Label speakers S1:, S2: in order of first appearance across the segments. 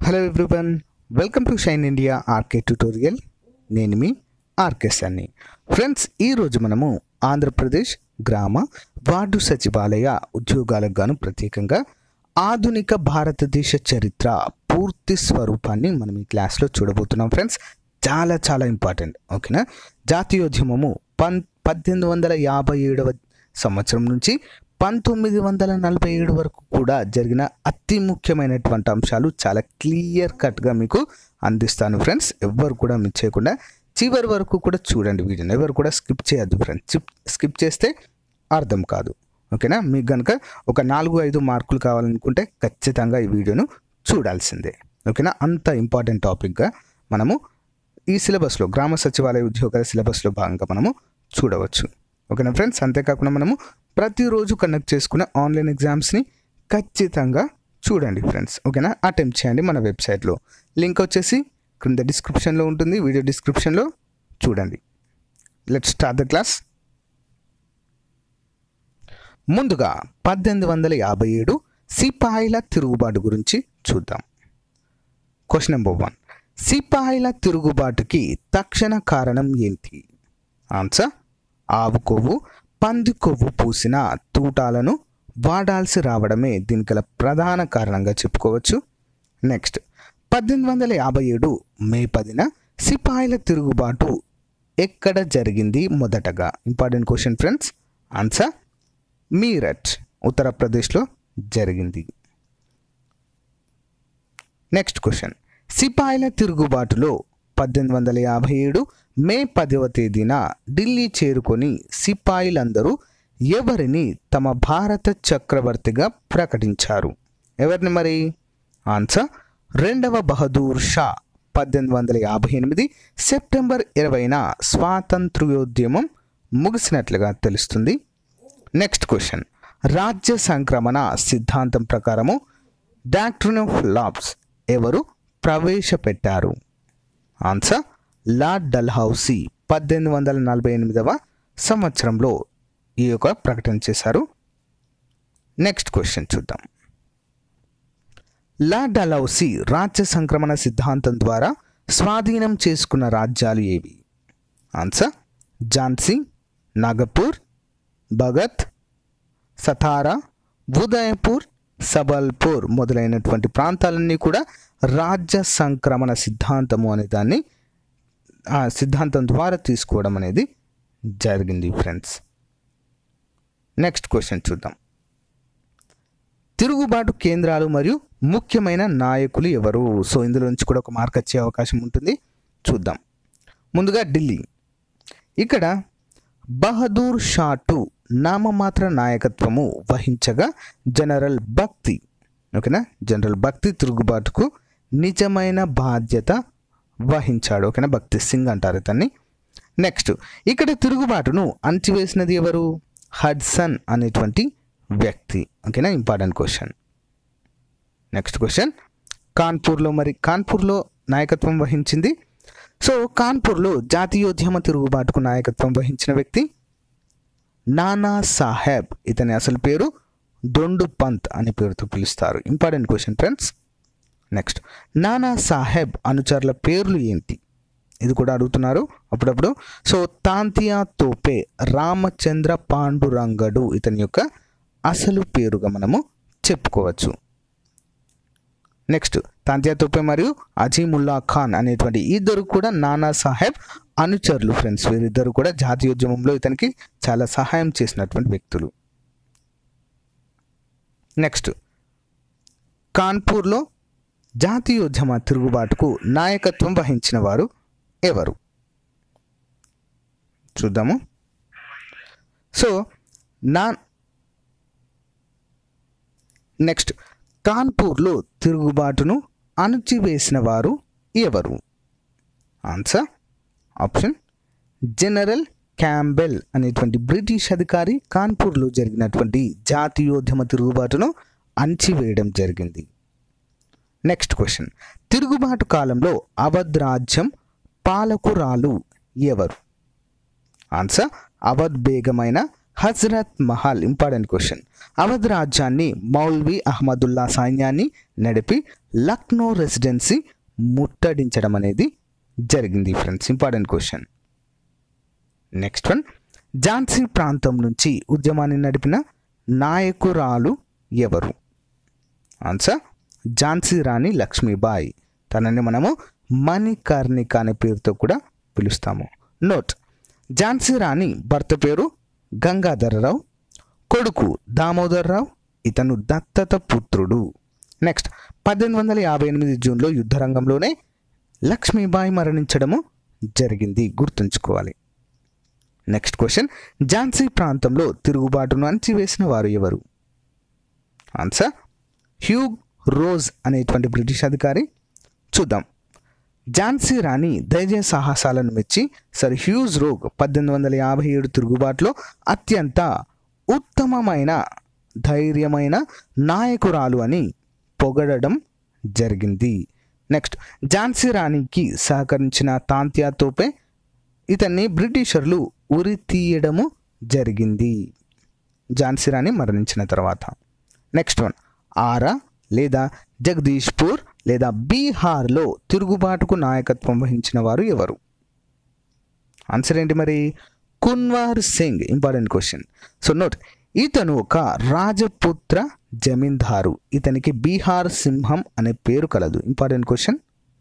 S1: hello everyone welcome to Shine India RK tutorial నేను మీ RK సన్ని friends ఈరోజు మనము ఆంధ్రప్రదేశ్ గ్రామ వార్డు సచివాలయ ఉద్యోగాలకు గాను ప్రత్యేకంగా ఆధునిక భారతదేశ చరిత్ర పూర్తి స్వరూపాన్ని మనం ఈ క్లాస్లో చూడబోతున్నాం ఫ్రెండ్స్ చాలా చాలా ఇంపార్టెంట్ ఓకేనా జాతీయోద్యమము పన్ పద్దెనిమిది వందల యాభై ఏడవ సంవత్సరం నుంచి పంతొమ్మిది వందల నలభై ఏడు వరకు కూడా జరిగిన అతి ముఖ్యమైనటువంటి అంశాలు చాలా క్లియర్ కట్గా మీకు అందిస్తాను ఫ్రెండ్స్ ఎవ్వరు కూడా మిస్ చేయకుండా చివరి వరకు కూడా చూడండి వీడియోని ఎవరు కూడా స్కిప్ చేయొద్దు ఫ్రెండ్స్ స్కిప్ చేస్తే అర్థం కాదు ఓకేనా మీకు కనుక ఒక నాలుగు ఐదు మార్కులు కావాలనుకుంటే ఖచ్చితంగా ఈ వీడియోను చూడాల్సిందే ఓకేనా అంత ఇంపార్టెంట్ టాపిక్గా మనము ఈ సిలబస్లో గ్రామ సచివాలయ ఉద్యోగాల సిలబస్లో భాగంగా మనము చూడవచ్చు ఓకేనా ఫ్రెండ్స్ అంతేకాకుండా మనము ప్రతిరోజు కండక్ట్ చేసుకునే ఆన్లైన్ ఎగ్జామ్స్ని ఖచ్చితంగా చూడండి ఫ్రెండ్స్ ఓకేనా అటెంప్ట్ చేయండి మన వెబ్సైట్లో లింక్ వచ్చేసి క్రింద డిస్క్రిప్షన్లో ఉంటుంది వీడియో డిస్క్రిప్షన్లో చూడండి లెట్ స్టార్ట్ ద క్లాస్ ముందుగా పద్దెనిమిది వందల యాభై ఏడు సిపాయిల తిరుగుబాటు గురించి చూద్దాం క్వశ్చన్ నెంబర్ వన్ సిపాయిల తిరుగుబాటుకి తక్షణ కారణం ఏంటి ఆన్సర్ ఆవు కొవ్వు పంది కొవ్వు పూసిన తూటాలను వాడాల్సి రావడమే దీనికి గల ప్రధాన కారణంగా చెప్పుకోవచ్చు నెక్స్ట్ పద్దెనిమిది వందల యాభై ఏడు మే పదిన సిపాయిల తిరుగుబాటు ఎక్కడ జరిగింది మొదటగా important question friends answer Meerut ఉత్తరప్రదేశ్లో జరిగింది నెక్స్ట్ క్వశ్చన్ సిపాయిల తిరుగుబాటులో పద్దెనిమిది వందల యాభై ఏడు మే పదవ తేదీన ఢిల్లీ చేరుకొని సిపాయిలందరూ ఎవరిని తమ భారత చక్రవర్తిగా ప్రకటించారు ఎవరిని మరి ఆన్సర్ రెండవ బహదూర్ షా పద్దెనిమిది వందల యాభై ఎనిమిది సెప్టెంబర్ ఇరవైన స్వాతంత్ర్యోద్యమం ముగిసినట్లుగా తెలుస్తుంది నెక్స్ట్ క్వశ్చన్ రాజ్య సంక్రమణ సిద్ధాంతం ప్రకారము డాక్ట్రిన్ ఆఫ్ లాబ్స్ ఎవరు ప్రవేశపెట్టారు ఆన్సర్ లార్డ్ డల్హౌసీ పద్దెనిమిది వందల నలభై ఎనిమిదవ సంవత్సరంలో ఈ యొక్క ప్రకటన చేశారు నెక్స్ట్ క్వశ్చన్ చూద్దాం లార్డ్ డల్హౌసీ రాజ్య సంక్రమణ సిద్ధాంతం ద్వారా స్వాధీనం చేసుకున్న రాజ్యాలు ఏవి ఆన్సర్ ఝాన్సీ నాగపూర్ భగత్ సతారా ఉదయపూర్ సబల్పూర్ మొదలైనటువంటి ప్రాంతాలన్నీ కూడా రాజ్య సంక్రమణ సిద్ధాంతము అనే దాన్ని ఆ సిద్ధాంతం ద్వారా తీసుకోవడం అనేది జరిగింది ఫ్రెండ్స్ నెక్స్ట్ క్వశ్చన్ చూద్దాం తిరుగుబాటు కేంద్రాలు మరియు ముఖ్యమైన నాయకులు ఎవరు సో ఇందులో నుంచి కూడా ఒక మార్క్ వచ్చే అవకాశం ఉంటుంది చూద్దాం ముందుగా ఢిల్లీ ఇక్కడ బహదూర్ షాటు నామమాత్ర నాయకత్వము వహించగా జనరల్ భక్తి ఓకేనా జనరల్ భక్తి తిరుగుబాటుకు నిజమైన బాధ్యత వహించాడు ఓకేనా భక్తి సింగ్ అంటారు ఇతన్ని నెక్స్ట్ ఇక్కడ తిరుగుబాటును అంచివేసినది ఎవరు హడ్సన్ అనేటువంటి వ్యక్తి ఓకేనా ఇంపార్టెంట్ క్వశ్చన్ నెక్స్ట్ క్వశ్చన్ కాన్పూర్లో మరి కాన్పూర్లో నాయకత్వం వహించింది సో కాన్పూర్లో జాతీయోద్యమ తిరుగుబాటుకు నాయకత్వం వహించిన వ్యక్తి నానా సాహెబ్ ఇతని అసలు పేరు దొండు పంత్ అనే పేరుతో పిలుస్తారు ఇంపార్టెంట్ క్వశ్చన్ ఫ్రెండ్స్ నెక్స్ట్ నానా సాహెబ్ అనుచరుల పేర్లు ఏంటి ఇది కూడా అడుగుతున్నారు అప్పుడప్పుడు సో తాంతియా తోపే రామచంద్ర పాండురంగడు ఇతని యొక్క అసలు పేరుగా మనము చెప్పుకోవచ్చు నెక్స్ట్ తాంతియా తోపే మరియు అజీముల్లా ఖాన్ అనేటువంటి ఇద్దరు కూడా నానా సాహెబ్ అనుచరులు ఫ్రెండ్స్ వీరిద్దరు కూడా జాతీయోద్యమంలో ఇతనికి చాలా సహాయం చేసినటువంటి వ్యక్తులు నెక్స్ట్ కాన్పూర్లో జాతీయోద్యమ తిరుగుబాటుకు నాయకత్వం వహించిన వారు ఎవరు చూద్దాము సో నా నెక్స్ట్ కాన్పూర్లో తిరుగుబాటును అణచివేసిన వారు ఎవరు ఆన్సర్ ఆప్షన్ జనరల్ క్యాంబెల్ అనేటువంటి బ్రిటిష్ అధికారి కాన్పూర్లో జరిగినటువంటి జాతీయోద్యమ తిరుగుబాటును అణచివేయడం జరిగింది నెక్స్ట్ క్వశ్చన్ తిరుగుబాటు కాలంలో అవధ్ రాజ్యం పాలకురాలు ఎవరు ఆన్సర్ అవధ్ బేగమైన హజరత్ మహల్ ఇంపార్టెంట్ క్వశ్చన్ అవధ్ రాజ్యాన్ని మౌల్వీ అహ్మదుల్లా సైన్యాన్ని నడిపి లక్నో రెసిడెన్సీ ముట్టడించడం అనేది జరిగింది friends important question next one Jhansi ప్రాంతం నుంచి ఉద్యమాన్ని నడిపిన నాయకురాలు ఎవరు ఆన్సర్ ఝాన్సీ రాణి లక్ష్మీబాయి తనని మనము మణికర్ణిక అనే పేరుతో కూడా పిలుస్తాము నోట్ ఝాన్సీ రాణి భర్త పేరు గంగాధరరావు కొడుకు దామోదర్రావు ఇతను దత్తత పుత్రుడు నెక్స్ట్ పద్దెనిమిది వందల యాభై ఎనిమిది జూన్లో యుద్ధరంగంలోనే లక్ష్మీబాయి మరణించడము జరిగింది గుర్తుంచుకోవాలి నెక్స్ట్ క్వశ్చన్ ఝాన్సీ ప్రాంతంలో తిరుగుబాటును అణచివేసిన వారు ఎవరు ఆన్సర్ హ్యూగ్ రోజ్ అనేటువంటి బ్రిటిష్ అధికారి చూద్దాం ఝాన్సీ రాణి ధైర్య సాహసాలను మెచ్చి సర్ హ్యూజ్ రోగ్ పద్దెనిమిది వందల యాభై ఏడు తిరుగుబాటులో అత్యంత ఉత్తమమైన ధైర్యమైన నాయకురాలు అని పొగడడం జరిగింది నెక్స్ట్ ఝాన్సీ రాణికి సహకరించిన తాంత్యా తోపే ఇతన్ని బ్రిటిషర్లు ఉరి తీయడము జరిగింది ఝాన్సీ రాణి మరణించిన తర్వాత నెక్స్ట్ వన్ ఆరా లేదా జగదీష్పూర్ లేదా బీహార్లో తిరుగుబాటుకు నాయకత్వం వహించిన వారు ఎవరు ఆన్సర్ ఏంటి మరి Kunwar Singh important question so note ఇతను ఒక రాజపుత్ర జమీందారు ఇతనికి బీహార్ సింహం అనే పేరు కలదు ఇంపార్టెంట్ క్వశ్చన్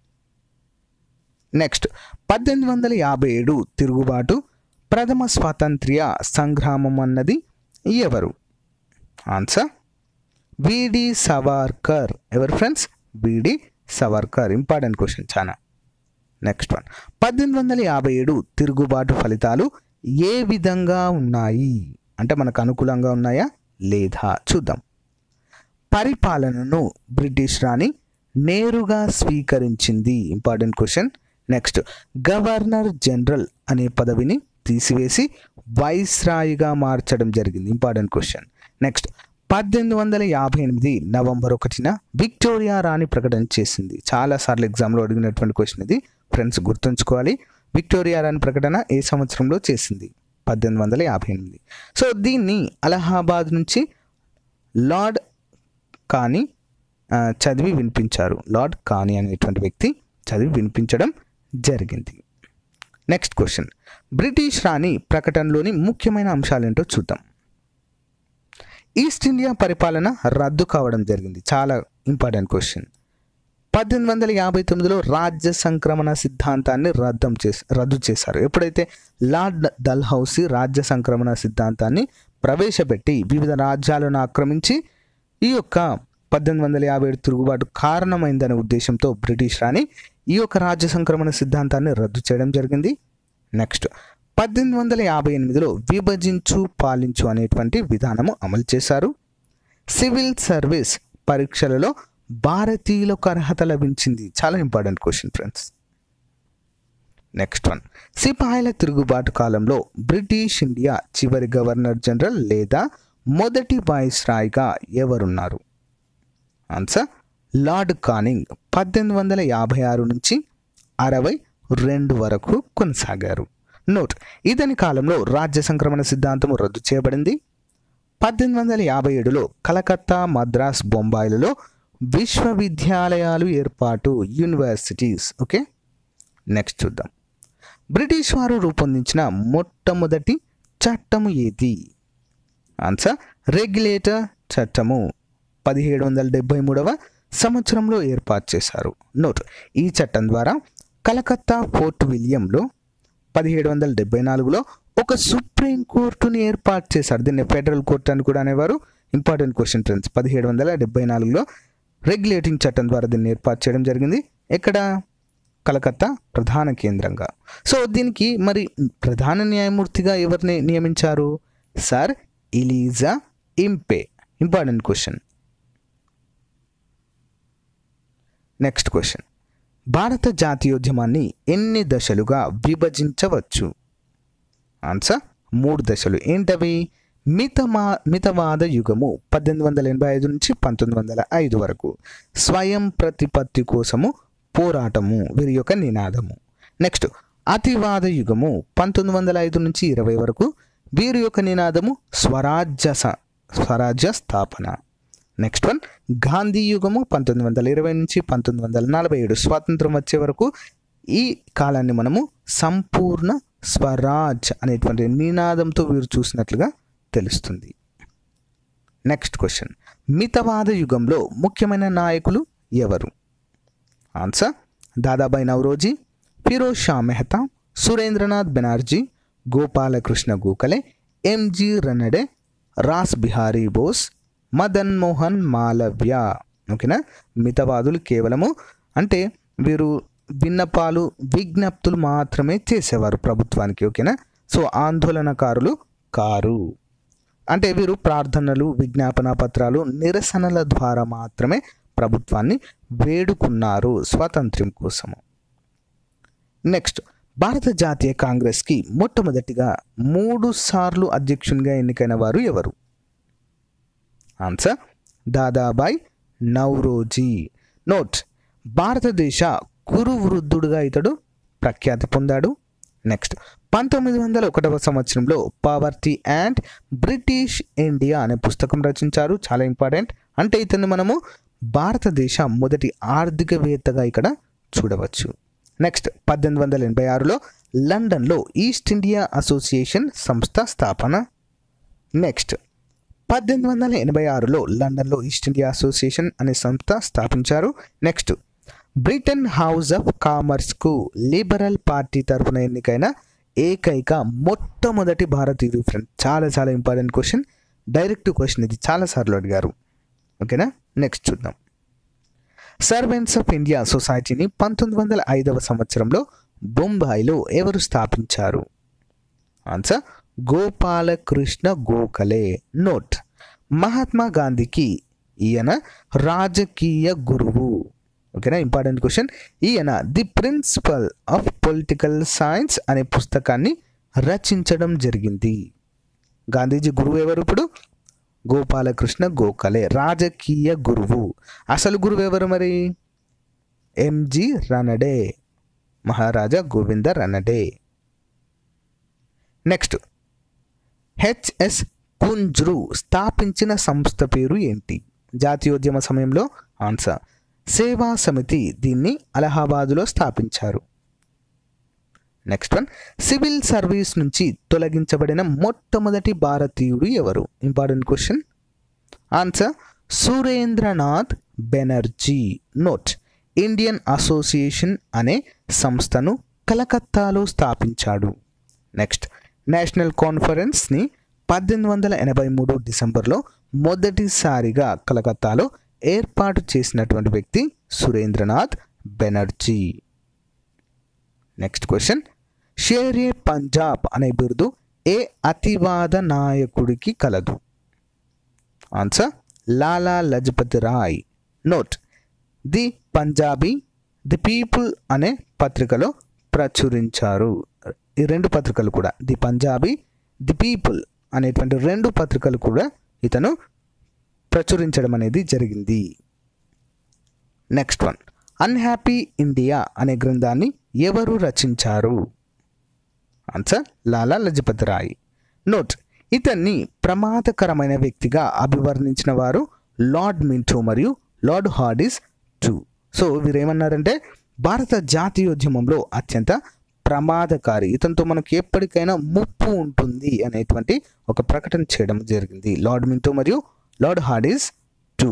S1: నెక్స్ట్ పద్దెనిమిది వందల యాభై ఏడు తిరుగుబాటు ప్రథమ స్వాతంత్ర్య సంగ్రామం అన్నది ఎవరు ఆన్సర్ విడి సవార్కర్ ఎవరు friends V D Savarkar important question చాలా నెక్స్ట్ వన్ పద్దెనిమిది వందల యాభై ఏడు తిరుగుబాటు ఫలితాలు ఏ విధంగా ఉన్నాయి అంటే మనకు అనుకూలంగా ఉన్నాయా లేదా చూద్దాం పరిపాలనను బ్రిటిష్ రాణి నేరుగా స్వీకరించింది important question next governor general అనే పదవిని తీసివేసి వైస్రాయిగా మార్చడం జరిగింది ఇంపార్టెంట్ క్వశ్చన్ నెక్స్ట్ పద్దెనిమిది వందల యాభై ఎనిమిది నవంబర్ ఒకటిన విక్టోరియా రాణి ప్రకటన చేసింది చాలాసార్లు ఎగ్జామ్లో అడిగినటువంటి క్వశ్చన్ ఇది ఫ్రెండ్స్ గుర్తుంచుకోవాలి విక్టోరియా రాణి ప్రకటన ఏ సంవత్సరంలో చేసింది పద్దెనిమిది వందల యాభై ఎనిమిది సో దీన్ని అలహాబాద్ నుంచి లార్డ్ కానీ ఆ, చదివి వినిపించారు లార్డ్ కానీ అనేటువంటి వ్యక్తి చదివి వినిపించడం జరిగింది నెక్స్ట్ క్వశ్చన్ బ్రిటిష్ రాణి ప్రకటనలోని ముఖ్యమైన అంశాలేంటో చూద్దాం ఈస్ట్ ఇండియా పరిపాలన రద్దు కావడం జరిగింది చాలా ఇంపార్టెంట్ క్వశ్చన్ పద్దెనిమిది వందల యాభై తొమ్మిదిలో రాజ్య సంక్రమణ సిద్ధాంతాన్ని రద్దం చేసి రద్దు చేశారు ఎప్పుడైతే లార్డ్ డల్హౌసీ రాజ్య సంక్రమణ సిద్ధాంతాన్ని ప్రవేశపెట్టి వివిధ రాజ్యాలను ఆక్రమించి ఈ యొక్క పద్దెనిమిది వందల యాభై ఏడు తిరుగుబాటు కారణమైందనే ఉద్దేశంతో బ్రిటిష్ రాణి ఈ యొక్క రాజ్య సంక్రమణ సిద్ధాంతాన్ని రద్దు చేయడం జరిగింది నెక్స్ట్ పద్దెనిమిది వందల యాభై ఎనిమిదిలో విభజించు పాలించు అనేటువంటి విధానము అమలు చేశారు సివిల్ సర్వీస్ పరీక్షలలో భారతీయులకు అర్హత లభించింది చాలా important question friends next one సిపాయిల తిరుగుబాటు కాలంలో బ్రిటిష్ ఇండియా చివరి గవర్నర్ జనరల్ లేదా మొదటి వాయిస్రాయ్గా ఎవరున్నారు ఆన్సర్ లార్డ్ కానింగ్ పద్దెనిమిది వందల యాభై ఆరు నుంచి అరవై రెండు వరకు కొనసాగారు నోట్ ఇతని కాలంలో రాజ్య సంక్రమణ సిద్ధాంతము రద్దు చేయబడింది పద్దెనిమిది వందల యాభై ఏడులో కలకత్తా మద్రాస్ బొంబాయిలలో విశ్వవిద్యాలయాలు ఏర్పాటు యూనివర్సిటీస్ ఓకే నెక్స్ట్ చూద్దాం బ్రిటిష్ వారు రూపొందించిన మొట్టమొదటి చట్టము ఏది ఆన్సర్ రెగ్యులేటర్ చట్టము పదిహేడు వందల డెబ్బై మూడవ సంవత్సరంలో ఏర్పాటు చేశారు నోట్ ఈ చట్టం ద్వారా కలకత్తా ఫోర్ట్ విలియంలో పదిహేడు వందల డెబ్బై నాలుగులో ఒక సుప్రీం కోర్టుని ఏర్పాటు చేశారు దీన్ని ఫెడరల్ కోర్ట్ అని కూడా అనేవారు ఇంపార్టెంట్ క్వశ్చన్ ఫ్రెండ్స్ పదిహేడు వందల డెబ్బై నాలుగులో రెగ్యులేటింగ్ చట్టం ద్వారా దీన్ని ఏర్పాటు చేయడం జరిగింది ఎక్కడ కలకత్తా ప్రధాన కేంద్రంగా సో దీనికి మరి ప్రధాన న్యాయమూర్తిగా ఎవరిని నియమించారు sir Elijah Impey important question next question భారత జాతీయోద్యమాన్ని ఎన్ని దశలుగా విభజించవచ్చు ఆన్సర్ మూడు దశలు ఏంటవి మితమా మితవాద యుగము పద్దెనిమిది వందల ఎనభై ఐదు నుంచి పంతొమ్మిది వందల ఐదు వరకు స్వయం ప్రతిపత్తి కోసము పోరాటము వీరి యొక్క నినాదము నెక్స్ట్ అతివాద యుగము పంతొమ్మిది వందల ఐదు నుంచి ఇరవై వరకు వీరి యొక్క నినాదము స్వరాజ్య స- స్వరాజ్య స్థాపన నెక్స్ట్ వన్ గాంధీ యుగము పంతొమ్మిది వందల ఇరవై నుంచి పంతొమ్మిది వందల నలభై ఏడు స్వాతంత్రం వచ్చే వరకు ఈ కాలాన్ని మనము సంపూర్ణ స్వరాజ్ అనేటువంటి నినాదంతో వీరు చూసినట్లుగా తెలుస్తుంది నెక్స్ట్ క్వశ్చన్ మితవాద యుగంలో ముఖ్యమైన నాయకులు ఎవరు ఆన్సర్ దాదాబాయి నవరోజీ ఫిరోజ్ షా మెహతా సురేంద్రనాథ్ బెనర్జీ గోపాలకృష్ణ గోఖలే ఎంజి రనడే రాస్ బిహారీ బోస్ మదన్ మోహన్ మాలవ్య ఓకేనా మితవాదులు కేవలము అంటే వీరు విన్నపాలు విజ్ఞప్తులు మాత్రమే చేసేవారు ప్రభుత్వానికి ఓకేనా సో ఆందోళనకారులు కారు అంటే వీరు ప్రార్థనలు విజ్ఞాపన పత్రాలు నిరసనల ద్వారా మాత్రమే ప్రభుత్వాన్ని వేడుకున్నారు స్వాతంత్ర్యం కోసము నెక్స్ట్ భారత జాతీయ కాంగ్రెస్కి మొట్టమొదటిగా మూడు సార్లు అధ్యక్షునిగా ఎన్నికైన వారు ఎవరు ఆన్సర్ దాదాబాయ్ నౌరోజీ నోట్ భారతదేశ కురు వృద్ధుడుగా ఇతడు ప్రఖ్యాతి పొందాడు నెక్స్ట్ పంతొమ్మిది వందల ఒకటవ సంవత్సరంలో పావర్టీ అండ్ బ్రిటిష్ ఇండియా అనే పుస్తకం రచించారు చాలా ఇంపార్టెంట్ అంటే ఇతన్ని మనము భారతదేశ మొదటి ఆర్థికవేత్తగా ఇక్కడ చూడవచ్చు నెక్స్ట్ పద్దెనిమిది వందల ఎనభై ఆరులో లండన్లో ఈస్ట్ ఇండియా అసోసియేషన్ సంస్థ స్థాపన నెక్స్ట్ పద్దెనిమిది వందల ఎనభై ఆరులో లండన్లో ఈస్ట్ ఇండియా అసోసియేషన్ అనే సంస్థ స్థాపించారు నెక్స్ట్ బ్రిటన్ హౌస్ ఆఫ్ కామర్స్కు లిబరల్ పార్టీ తరఫున ఎన్నికైన ఏకైక మొట్టమొదటి భారతీయుడు ఫ్రెండ్ చాలా చాలా ఇంపార్టెంట్ క్వశ్చన్ డైరెక్ట్ క్వశ్చన్ ఇది చాలాసార్లు అడిగారు ఓకేనా నెక్స్ట్ చూద్దాం సర్వెంట్స్ ఆఫ్ ఇండియా సొసైటీని పంతొమ్మిది వందల ఐదవ సంవత్సరంలో బొంబాయిలో ఎవరు స్థాపించారు ఆన్సర్ గోపాలకృష్ణ గోఖలే నోట్ మహాత్మా గాంధీకి ఈయన రాజకీయ గురువు ఓకేనా ఇంపార్టెంట్ క్వశ్చన్ ఈయన the principle of political science అనే పుస్తకాన్ని రచించడం జరిగింది గాంధీజీ గురువు ఎవరు ఇప్పుడు గోపాలకృష్ణ గోఖలే రాజకీయ గురువు అసలు గురువు ఎవరు మరి M G Ranade Maharaja Govinda Ranade next H S Kunzru స్థాపించిన సంస్థ పేరు ఏంటి జాతీయోద్యమ సమయంలో ఆన్సర్ సేవా సమితి దీన్ని అలహాబాదులో స్థాపించారు నెక్స్ట్ వన్ సివిల్ సర్వీస్ నుంచి తొలగించబడిన మొట్టమొదటి భారతీయుడు ఎవరు important question answer Surendranath Banerjee note Indian association అనే సంస్థను కలకత్తాలో స్థాపించాడు నెక్స్ట్ నేషనల్ కాన్ఫరెన్స్ని పద్దెనిమిది వందల ఎనభై మూడు డిసెంబర్లో మొదటిసారిగా కలకత్తాలో ఏర్పాటు చేసినటువంటి వ్యక్తి సురేంద్రనాథ్ బెనర్జీ నెక్స్ట్ క్వశ్చన్ షేరే పంజాబ్ అనే బిరుదు ఏ అతివాద నాయకుడికి కలదు answer Lala Lajpat Rai note the Punjabi the people అనే పత్రికలో ప్రచురించారు ఈ రెండు పత్రికలు కూడా ది పంజాబీ ది పీపుల్ అనేటువంటి రెండు పత్రికలు కూడా ఇతను ప్రచురించడం అనేది జరిగింది నెక్స్ట్ వన్ అన్హ్యాపీ ఇండియా అనే గ్రంథాన్ని ఎవరు రచించారు ఆన్సర్ లాలా లజపతి రాయ్ నోట్ ఇతన్ని ప్రమాదకరమైన వ్యక్తిగా అభివర్ణించిన వారు లార్డ్ మింటో మరియు లార్డ్ హార్డిస్ టూ సో వీరేమన్నారంటే భారత జాతీయోద్యమంలో అత్యంత ప్రమాదకారి ఇతనితో మనకు ఎప్పటికైనా ముప్పు ఉంటుంది అనేటువంటి ఒక ప్రకటన చేయడం జరిగింది లార్డ్ మింటో మరియు lord Hardinge two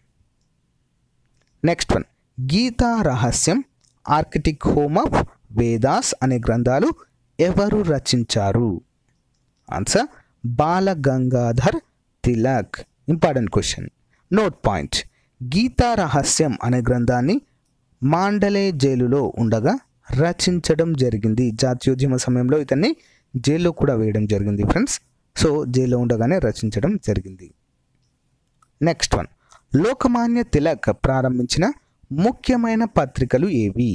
S1: next one Gita Rahasyam Arctic home of Vedas అనే గ్రంథాలు ఎవరు రచించారు answer Bal Gangadhar Tilak important question note point Gita Rahasyam అనే గ్రంథాన్ని మాండలే జైలులో ఉండగా రచించడం జరిగింది జాతీయోద్యమ సమయంలో ఇతన్ని జైల్లో కూడా వేయడం జరిగింది ఫ్రెండ్స్ సో జైల్లో ఉండగానే రచించడం జరిగింది నెక్స్ట్ వన్ లోకమాన్య తిలక్ ప్రారంభించిన ముఖ్యమైన పత్రికలు ఏవి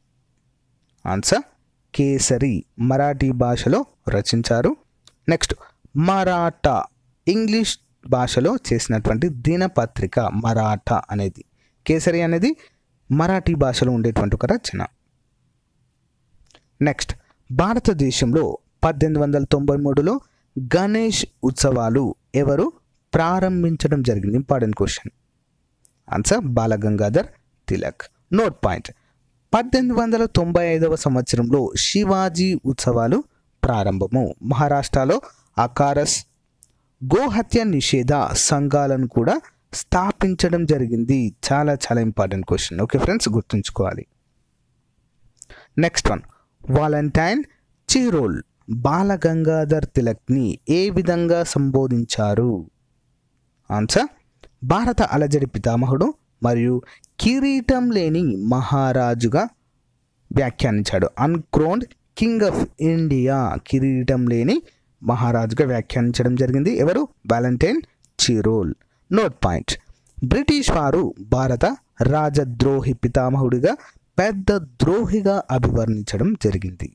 S1: ఆన్సర్ కేసరి మరాఠీ భాషలో రచించారు నెక్స్ట్ మరాఠా ఇంగ్లీష్ భాషలో చేసినటువంటి దినపత్రిక మరాఠా అనేది కేసరి అనేది మరాఠీ భాషలో ఉండేటువంటి ఒక రచన నెక్స్ట్ భారతదేశంలో పద్దెనిమిది వందల తొంభై మూడులో గణేష్ ఉత్సవాలు ఎవరు ప్రారంభించడం జరిగింది important question answer Bal Gangadhar Tilak note point పద్దెనిమిది వందల తొంభై ఐదవ సంవత్సరంలో శివాజీ ఉత్సవాలు ప్రారంభము మహారాష్ట్రలో అకారస్ గోహత్య నిషేధ సంఘాలను కూడా స్థాపించడం జరిగింది చాలా చాలా ఇంపార్టెంట్ క్వశ్చన్ ఓకే ఫ్రెండ్స్ గుర్తుంచుకోవాలి next one Valentine Chirol Bal Gangadhar తిలక్ని ఏ విధంగా సంబోధించారు ఆన్సర్ భారత అలజడి పితామహుడు మరియు కిరీటం లేని మహారాజుగా వ్యాఖ్యానించాడు అన్క్రోన్డ్ కింగ్ ఆఫ్ ఇండియా కిరీటం లేని మహారాజుగా వ్యాఖ్యానించడం జరిగింది ఎవరు Valentine Chirol note point British వారు భారత రాజద్రోహి పితామహుడిగా పెద్ద ద్రోహిగా అభివర్ణించడం జరిగింది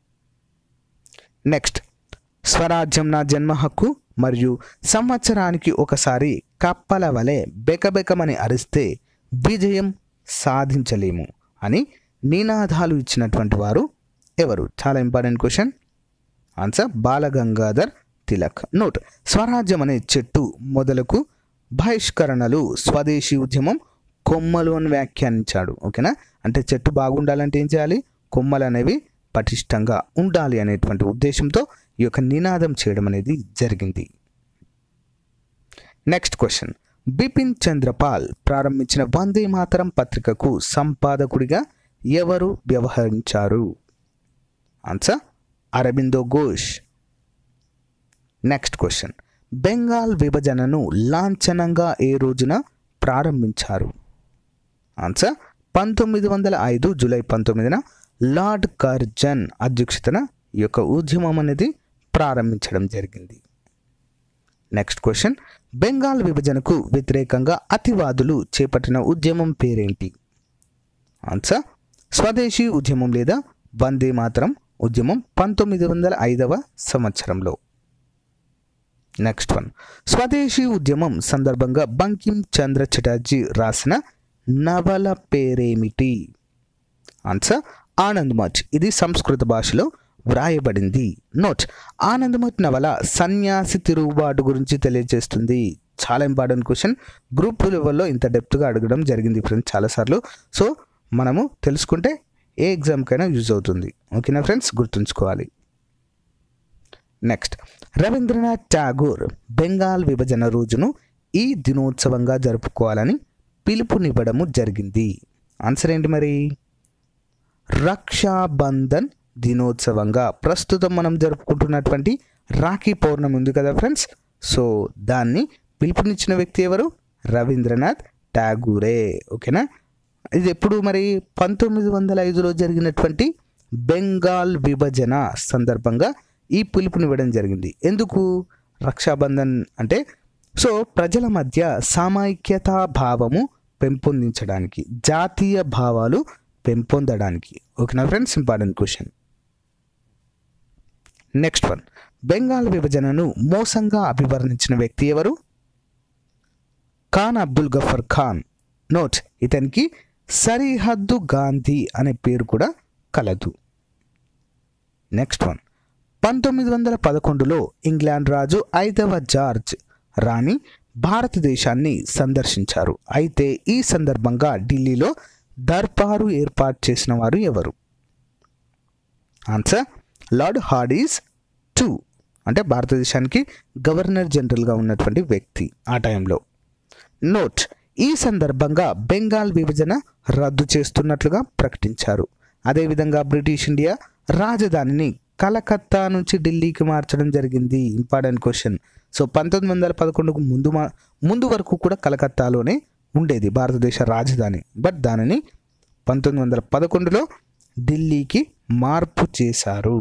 S1: నెక్స్ట్ స్వరాజ్యం నా జన్మ హక్కు మరియు సంవత్సరానికి ఒకసారి కప్పల వలె బెకబెకమని అరిస్తే విజయం సాధించలేము అని నినాదాలు ఇచ్చినటువంటి వారు ఎవరు చాలా important question answer Bal Gangadhar Tilak note స్వరాజ్యం అనే చెట్టు మొదలకు బహిష్కరణలు స్వదేశీ ఉద్యమం కొమ్మలు అని వ్యాఖ్యానించాడు ఓకేనా అంటే చెట్టు బాగుండాలంటే ఏం చేయాలి కొమ్మలు అనేవి పటిష్టంగా ఉండాలి అనేటువంటి ఉద్దేశంతో ఈ యొక్క నినాదం చేయడం అనేది జరిగింది నెక్స్ట్ క్వశ్చన్ బిపిన్ చంద్రపాల్ ప్రారంభించిన వందే మాతరం పత్రికకు సంపాదకుడిగా ఎవరు వ్యవహరించారు answer Aurobindo Ghosh next question Bengal విభజనను లాంఛనంగా ఏ రోజున ప్రారంభించారు ఆన్సర్ పంతొమ్మిది వందల ఐదు జూలై పంతొమ్మిదిన లార్డ్ కర్జన్ అధ్యక్షతన ఈ యొక్క ఉద్యమం అనేది ప్రారంభించడం జరిగింది నెక్స్ట్ క్వశ్చన్ బెంగాల్ విభజనకు వ్యతిరేకంగా అతివాదులు చేపట్టిన ఉద్యమం పేరేంటి ఆన్సర్ స్వదేశీ ఉద్యమం లేదా వందే మాతరం ఉద్యమం పంతొమ్మిది వందల ఐదవ సంవత్సరంలో నెక్స్ట్ వన్ స్వదేశీ ఉద్యమం సందర్భంగా బంకిం చంద్ర చటర్జీ రాసిన నవల పేరేమిటి ఆన్సర్ ఆనందమఠ్ ఇది సంస్కృత భాషలో వ్రాయబడింది నోట్ ఆనందమఠ్ నవల సన్యాసి తిరుగుబాటు గురించి తెలియజేస్తుంది చాలా ఇంపార్టెంట్ క్వశ్చన్ గ్రూప్ లెవెల్లో ఇంత డెప్త్గా అడగడం జరిగింది ఫ్రెండ్స్ చాలాసార్లు సో మనము తెలుసుకుంటే ఏ ఎగ్జామ్కైనా యూజ్ అవుతుంది ఓకేనా ఫ్రెండ్స్ గుర్తుంచుకోవాలి నెక్స్ట్ రవీంద్రనాథ్ ఠాగూర్ బెంగాల్ విభజన రోజును ఈ దినోత్సవంగా జరుపుకోవాలని పిలుపునివ్వడము జరిగింది ఆన్సర్ ఏంటి మరి రక్షాబంధన్ దినోత్సవంగా ప్రస్తుతం మనం జరుపుకుంటున్నటువంటి రాఖీ పౌర్ణమి ఉంది కదా ఫ్రెండ్స్ సో దాన్ని పిలుపునిచ్చిన వ్యక్తి ఎవరు రవీంద్రనాథ్ ఠాగూరే ఓకేనా ఇది ఎప్పుడు మరి పంతొమ్మిది వందల ఐదులో జరిగినటువంటి బెంగాల్ విభజన సందర్భంగా ఈ పిలుపునివ్వడం జరిగింది ఎందుకు రక్షాబంధన్ అంటే సో ప్రజల మధ్య సామైక్యతా భావము పెంపొందించడానికి జాతీయ భావాలు పెంపొందడానికి ఓకేనా friends important question next one Bengal విభజనను మోసంగా అభివర్ణించిన వ్యక్తి ఎవరు ఖాన్ అబ్దుల్ గఫర్ ఖాన్ నోట్ ఇతనికి సరిహద్దు గాంధీ అనే పేరు కూడా కలదు నెక్స్ట్ వన్ పంతొమ్మిది వందల పదకొండులో ఇంగ్లాండ్ రాజు ఐదవ జార్జ్ రాణి భారతదేశాన్ని సందర్శించారు అయితే ఈ సందర్భంగా ఢిల్లీలో దర్బారు ఏర్పాటు చేసిన వారు ఎవరు ఆన్సర్ లార్డ్ హార్డీస్ టూ అంటే భారతదేశానికి గవర్నర్ జనరల్గా ఉన్నటువంటి వ్యక్తి ఆ టైంలో నోట్ ఈ సందర్భంగా బెంగాల్ విభజన రద్దు చేస్తున్నట్లుగా ప్రకటించారు అదేవిధంగా బ్రిటిష్ ఇండియా రాజధానిని కలకత్తా నుంచి ఢిల్లీకి మార్చడం జరిగింది ఇంపార్టెంట్ క్వశ్చన్ సో పంతొమ్మిది వందల పదకొండుకు ముందు మా ముందు వరకు కూడా కలకత్తాలోనే ఉండేది భారతదేశ రాజధాని బట్ దానిని పంతొమ్మిది వందల పదకొండులో ఢిల్లీకి మార్పు చేశారు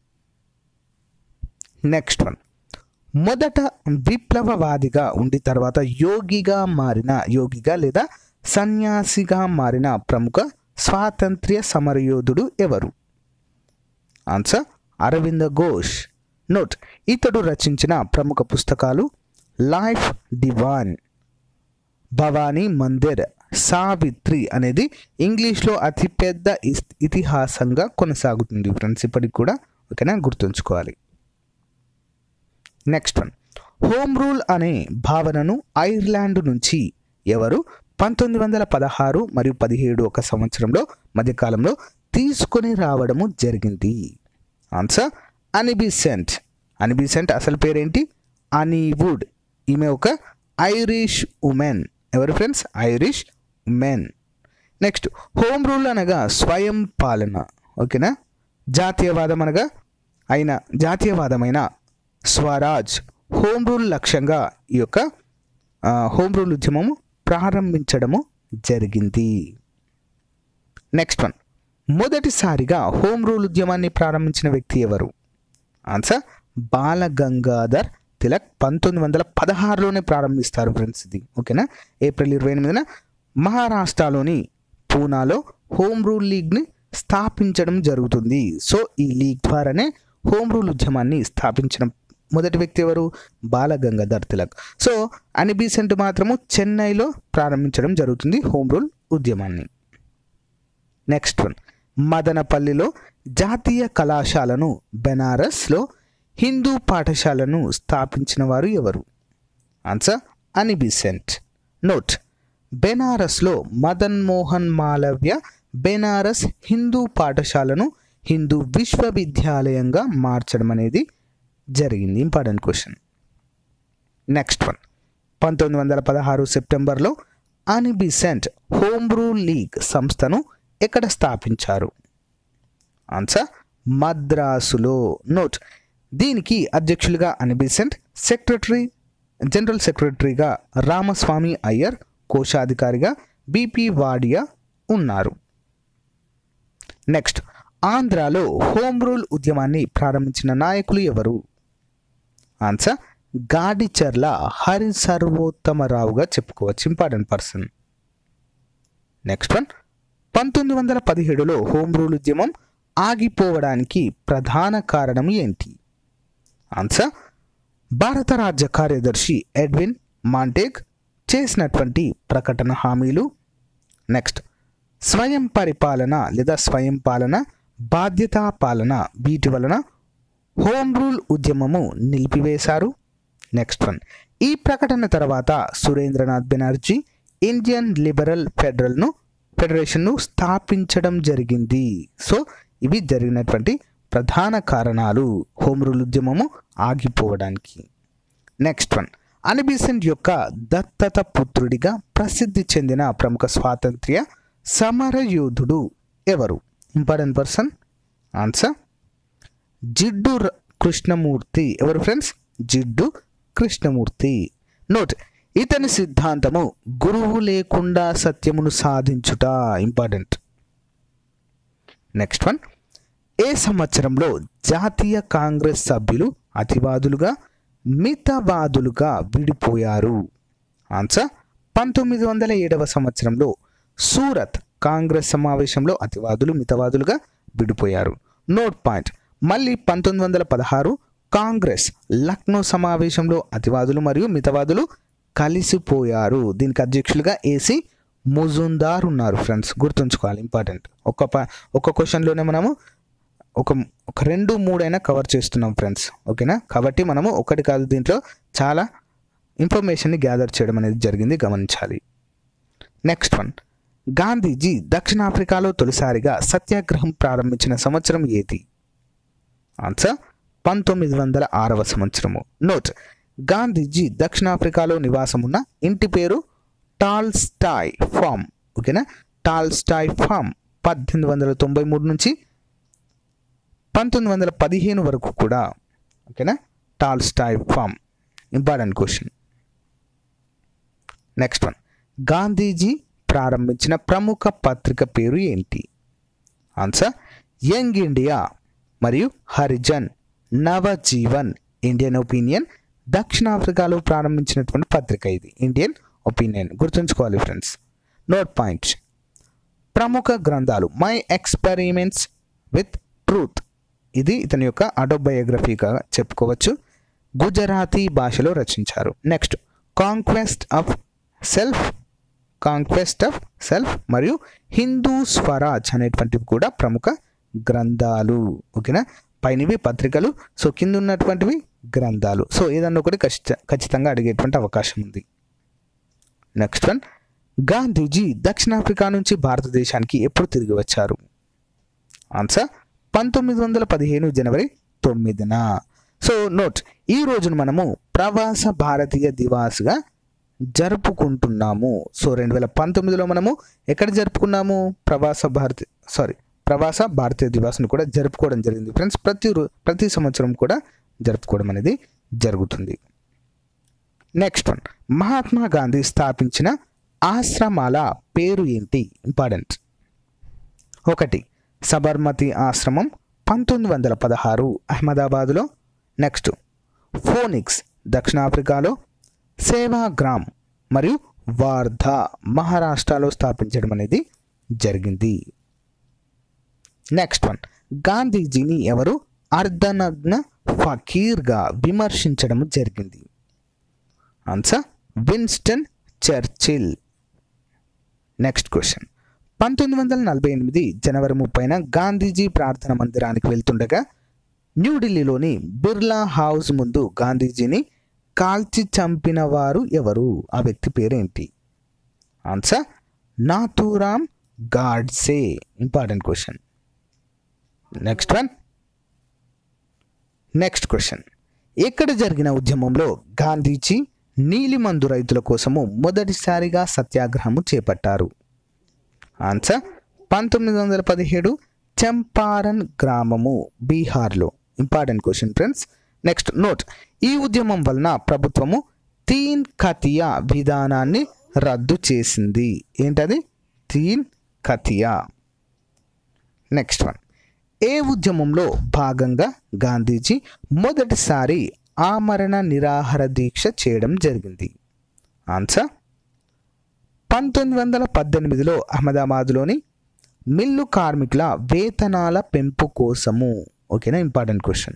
S1: నెక్స్ట్ వన్ మొదట విప్లవవాదిగా ఉండి తర్వాత యోగిగా మారిన యోగిగా లేదా సన్యాసిగా మారిన ప్రముఖ స్వాతంత్ర్య సమరయోధుడు ఎవరు ఆన్సర్ అరవింద ఘోష్ నోట్ ఇతడు రచించిన ప్రముఖ పుస్తకాలు లైఫ్ డివాన్ భవానీ మందిర్ సావిత్రి అనేది ఇంగ్లీష్లో అతిపెద్ద ఇస్- ఇతిహాసంగా కొనసాగుతుంది ఫ్రెండ్స్ ఇప్పటికి కూడా ఓకేనా గుర్తుంచుకోవాలి నెక్స్ట్ వన్ హోమ్ రూల్ అనే భావనను ఐర్లాండ్ నుంచి ఎవరు పంతొమ్మిది వందల పదహారు మరియు పదిహేడు ఒక సంవత్సరంలో మధ్యకాలంలో తీసుకొని రావడము జరిగింది ఆన్సర్ అనిబిసెంట్ అనిబిసెంట్ అసలు పేరేంటి అనీవుడ్ ఈమె ఒక ఐరిష్ ఉమెన్ ఎవరు friends Irish woman next home rule అనగా స్వయం పాలన ఓకేనా జాతీయవాదం అనగా అయిన జాతీయవాదమైన స్వరాజ్ హోమ్ రూల్ లక్ష్యంగా ఈ యొక్క ఆ, హోమ్ రూల్ ఉద్యమము ప్రారంభించడము జరిగింది నెక్స్ట్ వన్ మొదటిసారిగా హోమ్ రూల్ ఉద్యమాన్ని ప్రారంభించిన వ్యక్తి ఎవరు ఆన్సర్ బాలగంగాధర్ తిలక్ పంతొమ్మిది వందల పదహారులోనే ప్రారంభిస్తారు ఫ్రెండ్స్ ఇది ఓకేనా ఏప్రిల్ ఇరవై ఎనిమిదిన మహారాష్ట్రలోని పూనాలో హోమ్ రూల్ లీగ్ని స్థాపించడం జరుగుతుంది సో ఈ లీగ్ ద్వారానే హోమ్ రూల్ ఉద్యమాన్ని స్థాపించిన మొదటి వ్యక్తి ఎవరు బాలగంగాధర్ తిలక్ సో అనిబీసెంట్ మాత్రము చెన్నైలో ప్రారంభించడం జరుగుతుంది హోమ్ రూల్ ఉద్యమాన్ని నెక్స్ట్ వన్ మదనపల్లిలో జాతీయ కళాశాలను బెనారస్లో హిందూ పాఠశాలను స్థాపించిన వారు ఎవరు ఆన్సర్ అనిబిసెంట్ నోట్ బెనారస్లో మదన్ మోహన్ మాలవ్య బెనారస్ హిందూ పాఠశాలను హిందూ విశ్వవిద్యాలయంగా మార్చడం అనేది జరిగింది ఇంపార్టెంట్ క్వశ్చన్ నెక్స్ట్ వన్ పంతొమ్మిది వందల పదహారు సెప్టెంబర్లో అనిబిసెంట్ హోమ్ రూల్ లీగ్ సంస్థను ఎక్కడ స్థాపించారు ఆన్సర్ మద్రాసులో నోట్ దీనికి అధ్యక్షులుగా అనిబిసెంట్ సెక్రటరీ జనరల్ సెక్రటరీగా రామస్వామి అయ్యర్ కోశాధికారిగా బిపి వాడియా ఉన్నారు నెక్స్ట్ ఆంధ్రాలో హోమ్ రూల్ ఉద్యమాన్ని ప్రారంభించిన నాయకులు ఎవరు ఆన్సర్ గాడిచర్ల హరి సర్వోత్తమరావుగా చెప్పుకోవచ్చు ఇంపార్టెంట్ పర్సన్ నెక్స్ట్ వన్ పంతొమ్మిది వందల పదిహేడులో హోమ్ రూల్ ఉద్యమం ఆగిపోవడానికి ప్రధాన కారణం ఏంటి ఆన్సర్ భారత రాజ్య కార్యదర్శి ఎడ్విన్ మాంటేగ్ చేసినటువంటి ప్రకటన హామీలు నెక్స్ట్ స్వయం పరిపాలన లేదా స్వయం పాలన బాధ్యతా పాలన వీటి వలన హోమ్ రూల్ ఉద్యమము నిలిపివేశారు నెక్స్ట్ వన్ ఈ ప్రకటన తర్వాత సురేంద్రనాథ్ బెనర్జీ ఇండియన్ లిబరల్ ఫెడరల్ను ఫెడరేషన్ను స్థాపించడం జరిగింది సో ఇవి జరిగినటువంటి ప్రధాన కారణాలు హోమ్ రూల్ ఉద్యమము ఆగిపోవడానికి నెక్స్ట్ వన్ అనిబిసెంట్ యొక్క దత్తత పుత్రుడిగా ప్రసిద్ధి చెందిన ప్రముఖ స్వాతంత్ర్య సమరయోధుడు ఎవరు ఇంపార్టెంట్ పర్సన్ ఆన్సర్ జిడ్డు ర- కృష్ణమూర్తి ఎవరు ఫ్రెండ్స్ జిడ్డు కృష్ణమూర్తి నోట్ ఇతని సిద్ధాంతము గురువు లేకుండా సత్యమును సాధించుట ఇంపార్టెంట్ నెక్స్ట్ వన్ ఏ సంవత్సరంలో జాతీయ కాంగ్రెస్ సభ్యులు అతివాదులుగా మితవాదులుగా విడిపోయారు ఆన్సర్ పంతొమ్మిది వందల ఏడవ సంవత్సరంలో సూరత్ కాంగ్రెస్ సమావేశంలో అతివాదులు మితవాదులుగా విడిపోయారు నోట్ పాయింట్ మళ్ళీ పంతొమ్మిది వందల పదహారు కాంగ్రెస్ లక్నో సమావేశంలో అతివాదులు మరియు మితవాదులు కలిసిపోయారు దీనికి అధ్యక్షులుగా ఏసీ ముజుందార్ ఉన్నారు ఫ్రెండ్స్ గుర్తుంచుకోవాలి ఇంపార్టెంట్ ఒక ప ఒక క్వశ్చన్లోనే మనము ఒక ఒక రెండు మూడైనా కవర్ చేస్తున్నాం ఫ్రెండ్స్ ఓకేనా కాబట్టి మనము ఒకటి కాదు దీంట్లో చాలా ఇన్ఫర్మేషన్ని గ్యాదర్ చేయడం అనేది జరిగింది గమనించాలి నెక్స్ట్ వన్ గాంధీజీ దక్షిణాఫ్రికాలో తొలిసారిగా సత్యాగ్రహం ప్రారంభించిన సంవత్సరం ఏది ఆన్సర్ పంతొమ్మిది వందల ఆరవ సంవత్సరము నోట్ గాంధీజీ దక్షిణాఫ్రికాలో నివాసం ఉన్న ఇంటి పేరు టాల్ స్టాయ్ ఫామ్ ఓకేనా టాల్ స్టాయ్ ఫామ్ పద్దెనిమిది వందల తొంభై మూడు నుంచి పంతొమ్మిది వందల పదిహేను వరకు కూడా ఓకేనా Tolstoy farm important question next one Gandhiji ప్రారంభించిన ప్రముఖ పత్రిక పేరు ఏంటి ఆన్సర్ యంగ్ ఇండియా మరియు హరిజన్ నవజీవన్ ఇండియన్ ఒపీనియన్ దక్షిణాఫ్రికాలో ప్రారంభించినటువంటి పత్రిక ఇది ఇండియన్ ఒపీనియన్ గుర్తుంచుకోవాలి ఫ్రెండ్స్ నోట్ పాయింట్స్ ప్రముఖ గ్రంథాలు మై ఎక్స్పెరిమెంట్స్ విత్ ట్రూత్ ఇది ఇతని యొక్క ఆటోబయోగ్రఫీగా చెప్పుకోవచ్చు గుజరాతీ భాషలో రచించారు next conquest of self conquest of self మరియు హిందూ స్వరాజ్ అనేటువంటివి కూడా ప్రముఖ గ్రంథాలు ఓకేనా పైనవి పత్రికలు సో కింద ఉన్నటువంటివి గ్రంథాలు సో ఏదన్నా ఒకటి ఖచ్చిత ఖచ్చితంగా అడిగేటువంటి అవకాశం ఉంది నెక్స్ట్ వన్ గాంధీజీ దక్షిణాఫ్రికా నుంచి భారతదేశానికి ఎప్పుడు తిరిగి వచ్చారు ఆన్సర్ పంతొమ్మిది వందల పదిహేను జనవరి తొమ్మిదిన సో నోట్ ఈ రోజున మనము ప్రవాస భారతీయ దివాస్గా జరుపుకుంటున్నాము సో రెండు వేల పంతొమ్మిదిలో మనము ఎక్కడ జరుపుకున్నాము ప్రవాస భారతి సారీ ప్రవాస భారతీయ దివాస్ను కూడా జరుపుకోవడం జరిగింది ఫ్రెండ్స్ ప్రతి రో ప్రతి సంవత్సరం కూడా జరుపుకోవడం అనేది జరుగుతుంది నెక్స్ట్ వన్ మహాత్మా గాంధీ స్థాపించిన ఆశ్రమాల పేరు ఏంటి ఇంపార్టెంట్ ఒకటి సబర్మతి ఆశ్రమం పంతొమ్మిది వందల పదహారు అహ్మదాబాదులో నెక్స్ట్ ఫోనిక్స్ దక్షిణాఫ్రికాలో సేవాగ్రామ్ మరియు వార్ధా మహారాష్ట్రలో స్థాపించడం అనేది జరిగింది నెక్స్ట్ వన్ గాంధీజీని ఎవరు అర్ధనగ్న ఫకీర్గా విమర్శించడం జరిగింది answer Winston Churchill next question పంతొమ్మిది వందల నలభై ఎనిమిది జనవరి ముప్పైన గాంధీజీ ప్రార్థన మందిరానికి వెళ్తుండగా న్యూఢిల్లీలోని బిర్లా హౌస్ ముందు గాంధీజీని కాల్చి చంపిన వారు ఎవరు ఆ వ్యక్తి పేరేంటి answer Nathuram Godse important question next one next question ఎక్కడ జరిగిన ఉద్యమంలో గాంధీజీ నీలిమందు రైతుల కోసము మొదటిసారిగా సత్యాగ్రహము చేపట్టారు ఆన్సర్ పంతొమ్మిది వందల పదిహేడు చంపారన్ గ్రామము బీహార్లో important question friends next note ఈ ఉద్యమం వలన ప్రభుత్వము తీన్ ఖతియా విధానాన్ని రద్దు చేసింది ఏంటది తీన్ ఖతియా నెక్స్ట్ వన్ ఏ ఉద్యమంలో భాగంగా గాంధీజీ మొదటిసారి ఆమరణ నిరాహార దీక్ష చేయడం జరిగింది ఆన్సర్ పంతొమ్మిది వందల పద్దెనిమిదిలో అహ్మదాబాద్లోని మిల్లు కార్మికుల వేతనాల పెంపు కోసము ఓకేనా important question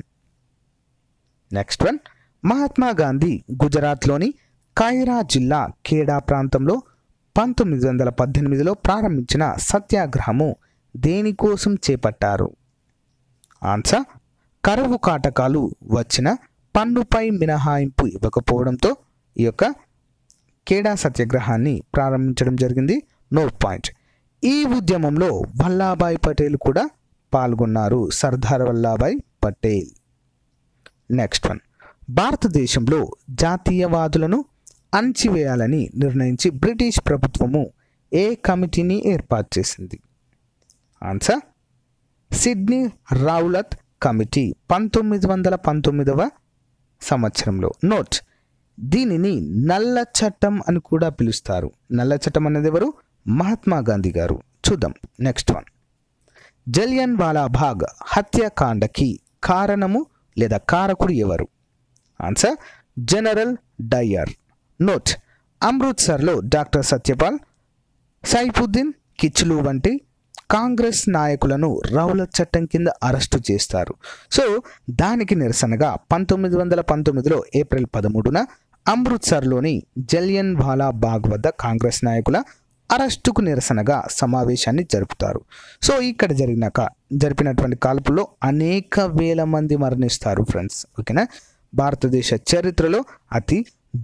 S1: next one Mahatma Gandhi గుజరాత్లోని కైరా జిల్లా ఖేడా ప్రాంతంలో పంతొమ్మిది వందల పద్దెనిమిదిలో ప్రారంభించిన సత్యాగ్రహము దేనికోసం చేపట్టారు ఆన్సర్ కరువు కాటకాలు వచ్చిన పన్నుపై మినహాయింపు ఇవ్వకపోవడంతో ఈ యొక్క కేడా సత్యాగ్రహాన్ని ప్రారంభించడం జరిగింది నోట్ పాయింట్ ఈ ఉద్యమంలో వల్లాభాయ్ పటేల్ కూడా పాల్గొన్నారు సర్దార్ వల్లాభాయ్ పటేల్ నెక్స్ట్ వన్ భారతదేశంలో జాతీయవాదులను అణచివేయాలని నిర్ణయించి బ్రిటిష్ ప్రభుత్వము ఏ కమిటీని ఏర్పాటు చేసింది ఆన్సర్ సిడ్నీ రౌలత్ కమిటీ పంతొమ్మిది వందల పంతొమ్మిదవ సంవత్సరంలో నోట్ దీనిని నల్ల చట్టం అని కూడా పిలుస్తారు నల్ల చట్టం అనేది ఎవరు మహాత్మా గాంధీ గారు చూద్దాం నెక్స్ట్ వన్ జలియన్ వాలాబాగ్ హత్యాకాండకి కారణము లేదా కారకుడు ఎవరు ఆన్సర్ జనరల్ డయ్యర్ నోట్ అమృత్సర్లో డాక్టర్ సత్యపాల్ సైఫుద్దీన్ కిచ్లు వంటి కాంగ్రెస్ నాయకులను రౌలత్ చట్టం కింద అరెస్టు చేస్తారు సో దానికి నిరసనగా పంతొమ్మిది వందల పంతొమ్మిదిలో ఏప్రిల్ పదమూడున అమృత్సర్లోని జలియన్ వాలా బాగ్ వద్ద కాంగ్రెస్ నాయకుల అరెస్టుకు నిరసనగా సమావేశాన్ని జరుపుతారు సో ఇక్కడ జరిగిన కా జరిపినటువంటి కాల్పుల్లో అనేక వేల మంది మరణిస్తారు ఫ్రెండ్స్ ఓకేనా భారతదేశ చరిత్రలో అతి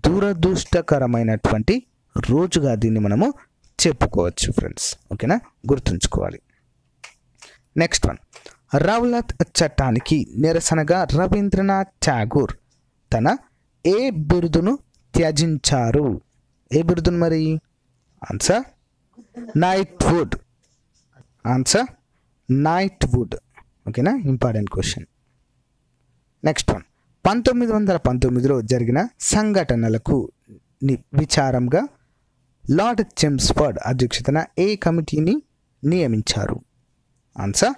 S1: దురదృష్టకరమైనటువంటి రోజుగా దీన్ని మనము చెప్పుకోవచ్చు ఫ్రెండ్స్ ఓకేనా గుర్తుంచుకోవాలి నెక్స్ట్ వన్ రౌలత్ చట్టానికి నిరసనగా రవీంద్రనాథ్ ఠాగూర్ తన ఏ బిరుదును త్యజించారు ఏ బిరుదును మరి answer knighthood answer knighthood ఓకేనా ఇంపార్టెంట్ క్వశ్చన్ నెక్స్ట్ వన్ పంతొమ్మిది వందల పంతొమ్మిదిలో జరిగిన సంఘటనలకు ని- విచారంగా లార్డ్ చెమ్స్ఫర్డ్ అధ్యక్షతన ఏ కమిటీని నియమించారు ఆన్సర్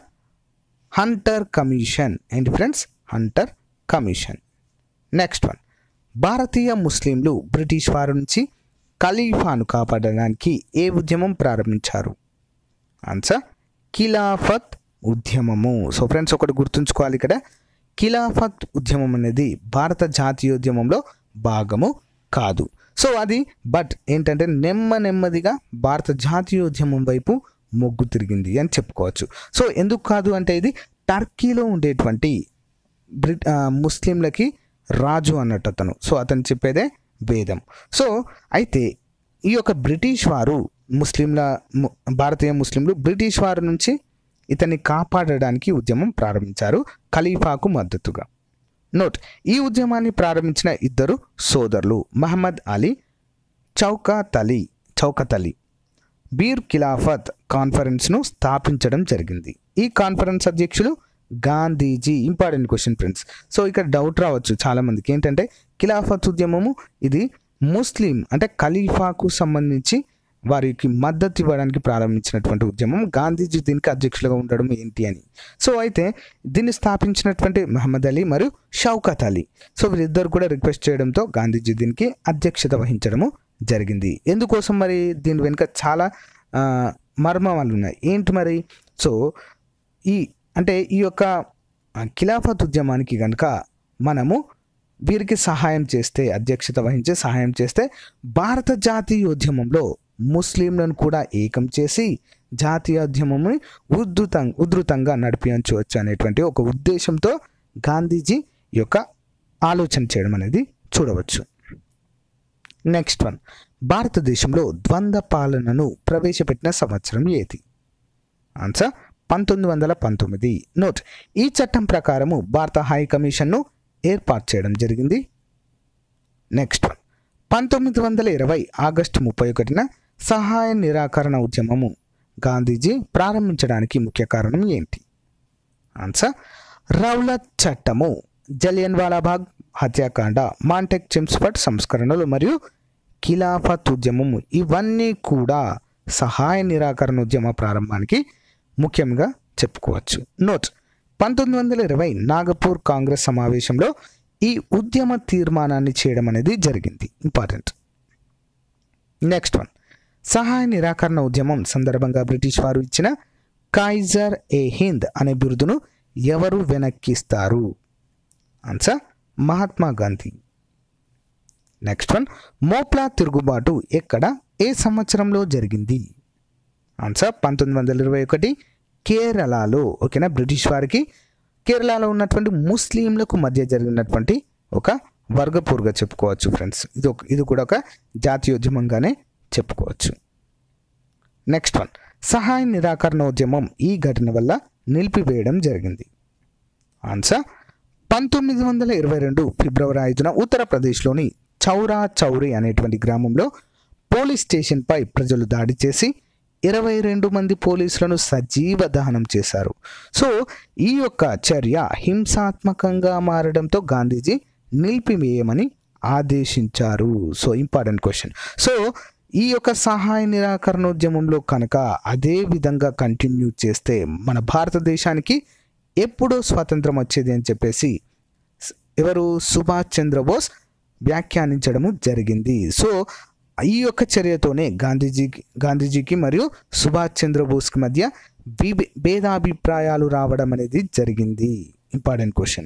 S1: హంటర్ కమిషన్ ఏంటి friends Hunter commission next one భారతీయ ముస్లింలు బ్రిటిష్ వారి నుంచి ఖలీఫాను కాపాడడానికి ఏ ఉద్యమం ప్రారంభించారు ఆన్సర్ ఖిలాఫత్ ఉద్యమము సో ఫ్రెండ్స్ ఒకటి గుర్తుంచుకోవాలి ఇక్కడ ఖిలాఫత్ ఉద్యమం అనేది భారత జాతీయోద్యమంలో భాగము కాదు సో అది బట్ ఏంటంటే నెమ్మ నెమ్మదిగా భారత జాతీయోద్యమం వైపు మొగ్గు తిరిగింది అని చెప్పుకోవచ్చు సో ఎందుకు కాదు అంటే ఇది టర్కీలో ఉండేటువంటి బ్రిట్ ఆ, ముస్లింలకి రాజు అన్నట్టు అతను సో అతను చెప్పేదే వేదం సో అయితే ఈ యొక్క బ్రిటిష్ వారు ముస్లింల ము- భారతీయ ముస్లింలు బ్రిటిష్ వారి నుంచి ఇతన్ని కాపాడడానికి ఉద్యమం ప్రారంభించారు ఖలీఫాకు మద్దతుగా నోట్ ఈ ఉద్యమాన్ని ప్రారంభించిన ఇద్దరు సోదరులు మహమ్మద్ అలీ చౌకత్ అలీ చౌకత్ అలీ బీర్ ఖిలాఫత్ కాన్ఫరెన్స్ను స్థాపించడం జరిగింది ఈ కాన్ఫరెన్స్ అధ్యక్షులు Gandhiji important question friends so ఇక్కడ డౌట్ రావచ్చు చాలా మందికి ఏంటంటే ఖిలాఫత్ ఉద్యమము ఇది ముస్లిం అంటే ఖలీఫాకు సంబంధించి వారికి మద్దతు ఇవ్వడానికి ప్రారంభించినటువంటి ఉద్యమం గాంధీజీ దీనికి అధ్యక్షులుగా ఉండడం ఏంటి అని సో అయితే దీన్ని స్థాపించినటువంటి మహమ్మద్ అలీ మరియు షౌకత్ అలీ సో వీరిద్దరు కూడా రిక్వెస్ట్ చేయడంతో గాంధీజీ దీనికి అధ్యక్షత వహించడము జరిగింది ఎందుకోసం మరి దీని వెనుక చాలా ఆ, మర్మాలు ఉన్నాయి ఏంటి మరి సో ఈ అంటే ఈ యొక్క ఆ, ఖిలాఫత్ ఉద్యమానికి కనుక మనము వీరికి సహాయం చేస్తే అధ్యక్షత వహించి సహాయం చేస్తే భారత జాతీయోద్యమంలో ముస్లింలను కూడా ఏకం చేసి జాతీయోద్యమంని ఉద్ధృతం ఉధృతంగా నడిపించవచ్చు అనేటువంటి ఒక ఉద్దేశంతో గాంధీజీ ఈ యొక్క ఆలోచన చేయడం అనేది చూడవచ్చు నెక్స్ట్ వన్ భారతదేశంలో ద్వంద్వ పాలనను ప్రవేశపెట్టిన సంవత్సరం ఏది ఆన్సర్ పంతొమ్మిది వందల పంతొమ్మిది నోట్ ఈ చట్టం ప్రకారము భారత హై కమిషన్ను ఏర్పాటు చేయడం జరిగింది నెక్స్ట్ వన్ పంతొమ్మిది వందల ఇరవై ఆగస్టు ముప్పై ఒకటిన సహాయ నిరాకరణ ఉద్యమము గాంధీజీ ప్రారంభించడానికి ముఖ్య కారణం ఏంటి ఆన్సర్ రౌలత్ చట్టము జలియన్ వాలాబాగ్ హత్యాకాండ మాంటెక్ చెమ్స్ఫర్డ్ సంస్కరణలు మరియు ఖిలాఫత్ ఉద్యమము ఇవన్నీ కూడా సహాయ నిరాకరణ ఉద్యమ ప్రారంభానికి ముఖ్యంగా చెప్పుకోవచ్చు నోట్ పంతొమ్మిది వందల ఇరవై నాగపూర్ కాంగ్రెస్ సమావేశంలో ఈ ఉద్యమ తీర్మానాన్ని చేయడం అనేది జరిగింది ఇంపార్టెంట్ నెక్స్ట్ వన్ సహాయ నిరాకరణ ఉద్యమం సందర్భంగా బ్రిటిష్ వారు ఇచ్చిన కైజర్ ఏ హింద్ అనే బిరుదును ఎవరు వెనక్కిస్తారు answer Mahatma Gandhi next one Moplah తిరుగుబాటు ఎక్కడ ఏ సంవత్సరంలో జరిగింది ఆన్సర్ పంతొమ్మిది వందల ఇరవై ఒకటి కేరళలో ఓకేనా బ్రిటిష్ వారికి కేరళలో ఉన్నటువంటి ముస్లింలకు మధ్య జరిగినటువంటి ఒక వర్గపూర్గా చెప్పుకోవచ్చు ఫ్రెండ్స్ ఇది ఒక ఇది కూడా ఒక జాతీయోద్యమంగానే చెప్పుకోవచ్చు నెక్స్ట్ వన్ సహాయ నిరాకరణ ఉద్యమం ఈ ఘటన వల్ల నిలిపివేయడం జరిగింది ఆన్సర్ పంతొమ్మిది వందల ఇరవై రెండు ఫిబ్రవరి ఐదున ఉత్తరప్రదేశ్లోని చౌరా చౌరి అనేటువంటి గ్రామంలో పోలీస్ స్టేషన్పై ప్రజలు దాడి చేసి ఇరవై రెండు మంది పోలీసులను సజీవ దహనం చేశారు సో ఈ యొక్క చర్య హింసాత్మకంగా మారడంతో గాంధీజీ నిలిపివేయమని ఆదేశించారు సో ఇంపార్టెంట్ క్వశ్చన్ సో ఈ యొక్క సహాయ నిరాకరణోద్యమంలో కనుక అదే విధంగా కంటిన్యూ చేస్తే మన భారతదేశానికి ఎప్పుడో స్వాతంత్రం వచ్చేది అని చెప్పేసి స్- ఎవరు సుభాష్ చంద్రబోస్ వ్యాఖ్యానించడము జరిగింది సో ఈ యొక్క చర్యతోనే గాంధీజీకి గాంధీజీకి మరియు సుభాష్ చంద్రబోస్కి మధ్య విభే భేదాభిప్రాయాలు రావడం అనేది జరిగింది ఇంపార్టెంట్ క్వశ్చన్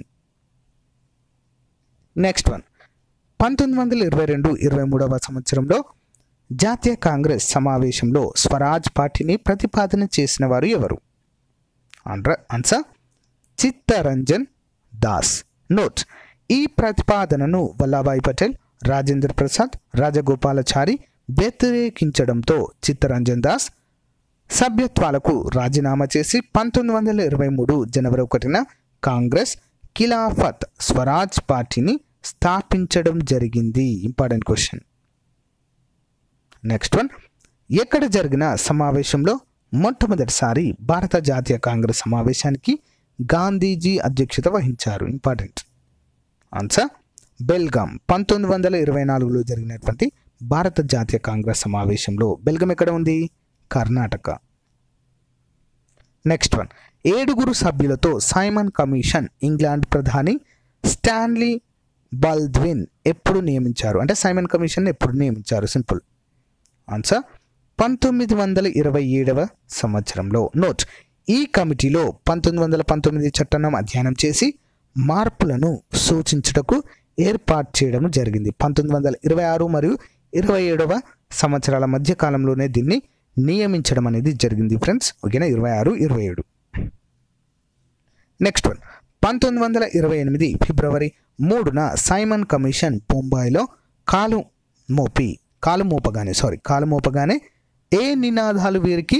S1: నెక్స్ట్ వన్ పంతొమ్మిది వందల ఇరవై రెండు ఇరవై మూడవ సంవత్సరంలో జాతీయ కాంగ్రెస్ సమావేశంలో స్వరాజ్ పార్టీని ప్రతిపాదన చేసిన వారు ఎవరు ఆన్ర- ఆన్సర్ చిత్తరంజన్ దాస్ నోట్ ఈ ప్రతిపాదనను వల్లభాయ్ పటేల్ రాజేంద్ర ప్రసాద్ రాజగోపాలాచారి వ్యతిరేకించడంతో చిత్తరంజన్ దాస్ సభ్యత్వాలకు రాజీనామా చేసి పంతొమ్మిది వందల ఇరవై మూడు జనవరి ఒకటిన కాంగ్రెస్ ఖిలాఫత్ స్వరాజ్ పార్టీని స్థాపించడం జరిగింది ఇంపార్టెంట్ క్వశ్చన్ నెక్స్ట్ వన్ ఎక్కడ జరిగిన సమావేశంలో మొట్టమొదటిసారి భారత జాతీయ కాంగ్రెస్ సమావేశానికి గాంధీజీ అధ్యక్షత వహించారు ఇంపార్టెంట్ ఆన్సర్ బెల్గాం పంతొమ్మిది వందల ఇరవై నాలుగులో జరిగినటువంటి భారత జాతీయ కాంగ్రెస్ సమావేశంలో బెల్గం ఎక్కడ ఉంది కర్ణాటక నెక్స్ట్ వన్ ఏడుగురు సభ్యులతో సైమన్ కమిషన్ ఇంగ్లాండ్ ప్రధాని స్టాన్లీ బల్ద్విన్ ఎప్పుడు నియమించారు అంటే సైమన్ కమిషన్ ఎప్పుడు నియమించారు సింపుల్ ఆన్సర్ పంతొమ్మిది వందల ఇరవై ఏడవ సంవత్సరంలో నోట్ ఈ కమిటీలో పంతొమ్మిది వందల పంతొమ్మిది చట్టం అధ్యయనం చేసి మార్పులను సూచించుటకు ఏర్పాటు చేయడం జరిగింది పంతొమ్మిది వందల ఇరవై ఆరు మరియు ఇరవై ఏడవ సంవత్సరాల మధ్య కాలంలోనే దీన్ని నియమించడం అనేది జరిగింది ఫ్రెండ్స్ ఓకేనా ఇరవై ఆరు ఇరవై ఏడు నెక్స్ట్ వన్ పంతొమ్మిది వందల ఇరవై ఎనిమిది ఫిబ్రవరి మూడున సైమన్ కమిషన్ బొంబాయిలో కాలు మోపి కాలు మోపగానే సారీ కాలు మోపగానే ఏ నినాదాలు వీరికి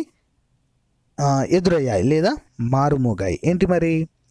S1: ఆ, ఎదురయ్యాయి లేదా మారుమోగాయి ఏంటి మరి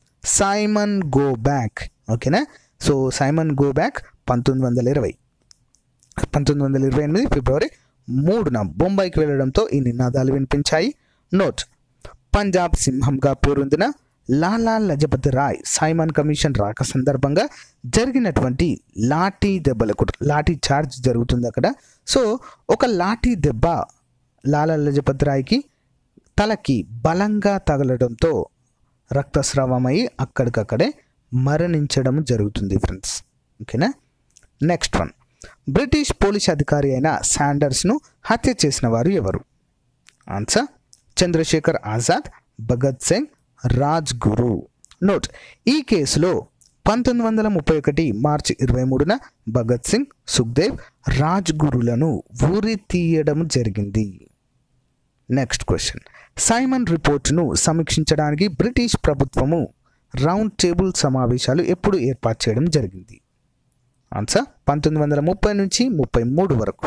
S1: సైమన్ గో బ్యాక్ ఓకేనా సో సైమన్ గో బ్యాక్ పంతొమ్మిది వందల ఇరవై పంతొమ్మిది వందల ఇరవై ఎనిమిది ఫిబ్రవరి మూడున బొంబాయికి వెళ్ళడంతో ఈ నినాదాలు వినిపించాయి నోట్ పంజాబ్ సింహంగా పేరొందిన లాలా లజపతి రాయ్ సైమన్ కమిషన్ రాక సందర్భంగా జరిగినటువంటి లాఠీ దెబ్బలకు లాఠీ చార్జ్ జరుగుతుంది అక్కడ సో ఒక లాఠీ దెబ్బ లాలా లజపతి రాయ్కి తలకి బలంగా తగలడంతో రక్తస్రావమై అక్కడికక్కడే మరణించడం జరుగుతుంది ఫ్రెండ్స్ ఓకేనా నెక్స్ట్ వన్ బ్రిటిష్ పోలీస్ అధికారి అయిన శాండర్స్ను హత్య చేసిన వారు ఎవరు ఆన్సర్ చంద్రశేఖర్ ఆజాద్ భగత్ సింగ్ రాజ్ గురు నోట్ ఈ కేసులో పంతొమ్మిది వందల ముప్పై ఒకటి మార్చి ఇరవై మూడున భగత్ సింగ్ సుఖ్దేవ్ రాజ్ గురులను ఊరి తీయడం జరిగింది నెక్స్ట్ క్వశ్చన్ సైమన్ రిపోర్టును సమీక్షించడానికి బ్రిటిష్ ప్రభుత్వము రౌండ్ టేబుల్ సమావేశాలు ఎప్పుడు ఏర్పాటు చేయడం జరిగింది ఆన్సర్ పంతొమ్మిది వందల ముప్పై నుంచి ముప్పై మూడు వరకు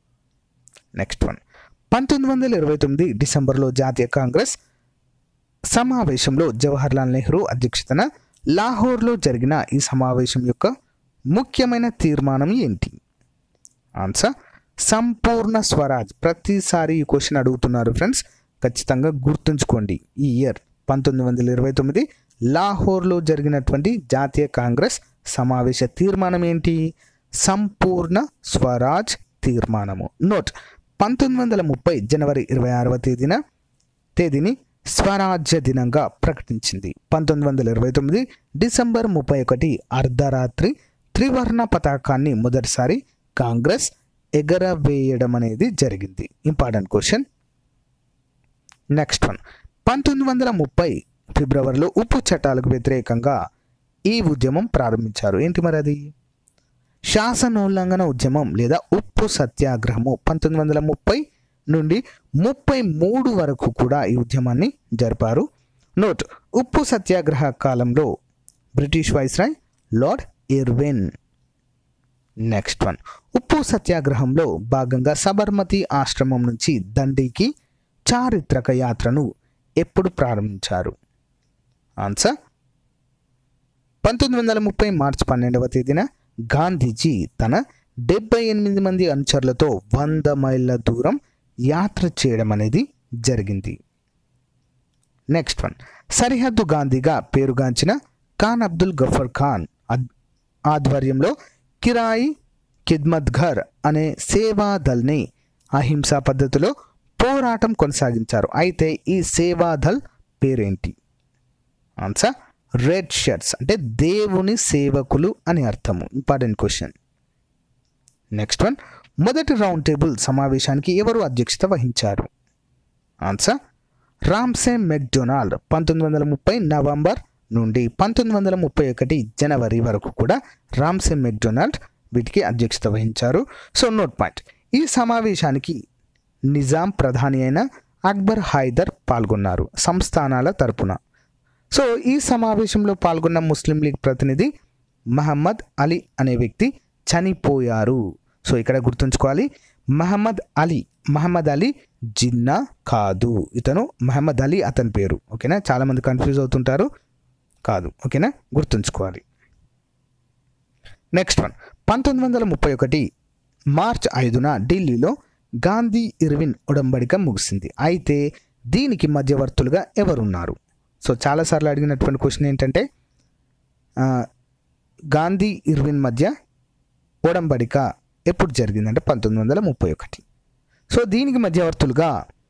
S1: నెక్స్ట్ వన్ పంతొమ్మిది వందల ఇరవై తొమ్మిది డిసెంబర్లో జాతీయ కాంగ్రెస్ సమావేశంలో జవహర్లాల్ నెహ్రూ అధ్యక్షతన లాహోర్లో జరిగిన ఈ సమావేశం యొక్క ముఖ్యమైన తీర్మానం ఏంటి ఆన్సర్ సంపూర్ణ స్వరాజ్ ప్రతిసారి ఈ క్వశ్చన్ అడుగుతున్నారు ఫ్రెండ్స్ ఖచ్చితంగా గుర్తుంచుకోండి ఈ ఇయర్ పంతొమ్మిది వందల ఇరవై తొమ్మిది లాహోర్లో జరిగినటువంటి జాతీయ కాంగ్రెస్ సమావేశ తీర్మానం ఏంటి సంపూర్ణ స్వరాజ్ తీర్మానము నోట్ పంతొమ్మిది వందల ముప్పై జనవరి ఇరవై ఆరవ తేదీన తేదీని స్వరాజ్య దినంగా ప్రకటించింది పంతొమ్మిది వందల ఇరవై తొమ్మిది డిసెంబర్ ముప్పై ఒకటి అర్ధరాత్రి త్రివర్ణ పతాకాన్ని మొదటిసారి కాంగ్రెస్ ఎగరవేయడం అనేది జరిగింది ఇంపార్టెంట్ క్వశ్చన్ నెక్స్ట్ వన్ పంతొమ్మిది వందల ముప్పై ఫిబ్రవరిలో ఉప్పు చట్టాలకు వ్యతిరేకంగా ఈ ఉద్యమం ప్రారంభించారు ఏంటి మరి అది శాసనోల్లంఘన ఉద్యమం లేదా ఉప్పు సత్యాగ్రహము పంతొమ్మిది వందల ముప్పై నుండి ముప్పై మూడు వరకు కూడా ఈ ఉద్యమాన్ని జరిపారు నోట్ ఉప్పు సత్యాగ్రహ కాలంలో British viceroy lord Irwin next one ఉప్పు సత్యాగ్రహంలో భాగంగా సబర్మతి ఆశ్రమం నుంచి దండికి చారిత్రక యాత్రను ఎప్పుడు ప్రారంభించారు ఆన్సర్ పంతొమ్మిది వందల ముప్పై మార్చి పన్నెండవ తేదీన గాంధీజీ తన డెబ్బై ఎనిమిది మంది అనుచరులతో వంద మైళ్ళ దూరం యాత్ర చేయడం అనేది జరిగింది నెక్స్ట్ వన్ సరిహద్దు గాంధీగా పేరుగాంచిన ఖాన్ అబ్దుల్ గఫర్ ఖాన్ అద్- ఆధ్వర్యంలో కిరాయి ఖిద్మత్ ఘర్ అనే సేవా దల్ని అహింసా పద్ధతిలో పోరాటం కొనసాగించారు అయితే ఈ సేవా దల్ పేరేంటి ఆన్సర్ రెడ్ షర్ట్స్ అంటే దేవుని సేవకులు అని అర్థము ఇంపార్టెంట్ క్వశ్చన్ నెక్స్ట్ వన్ మొదటి రౌండ్ టేబుల్ సమావేశానికి ఎవరు అధ్యక్షత వహించారు ఆన్సర్ రామ్సే మెక్డొనాల్డ్ పంతొమ్మిది వందల ముప్పై నవంబర్ నుండి పంతొమ్మిది వందల ముప్పై ఒకటి జనవరి వరకు కూడా రామ్సే మెక్డొనాల్డ్ వీటికి అధ్యక్షత వహించారు సో నోట్ పాయింట్ ఈ సమావేశానికి నిజాం ప్రధాని అయిన అక్బర్ హైదర్ పాల్గొన్నారు సంస్థానాల తరపున సో ఈ సమావేశంలో పాల్గొన్న ముస్లిం లీగ్ ప్రతినిధి మహమ్మద్ అలీ అనే వ్యక్తి చనిపోయారు సో ఇక్కడ గుర్తుంచుకోవాలి మహమ్మద్ అలీ మహమ్మద్ అలీ జిన్నా కాదు ఇతను మహమ్మద్ అలీ అతని పేరు ఓకేనా చాలామంది కన్ఫ్యూజ్ అవుతుంటారు కాదు ఓకేనా గుర్తుంచుకోవాలి నెక్స్ట్ వన్ పంతొమ్మిది వందల ముప్పై ఒకటి మార్చ్ ఐదున ఢిల్లీలో గాంధీ ఇర్విన్ ఉడంబడిక ముగిసింది అయితే దీనికి మధ్యవర్తులుగా ఎవరున్నారు సో చాలాసార్లు అడిగినటువంటి క్వశ్చన్ ఏంటంటే ఆ, గాంధీ ఇర్విన్ మధ్య ఉడంబడిక ఎప్పుడు జరిగిందంటే పంతొమ్మిది వందల ముప్పై ఒకటి సో దీనికి మధ్యవర్తులుగా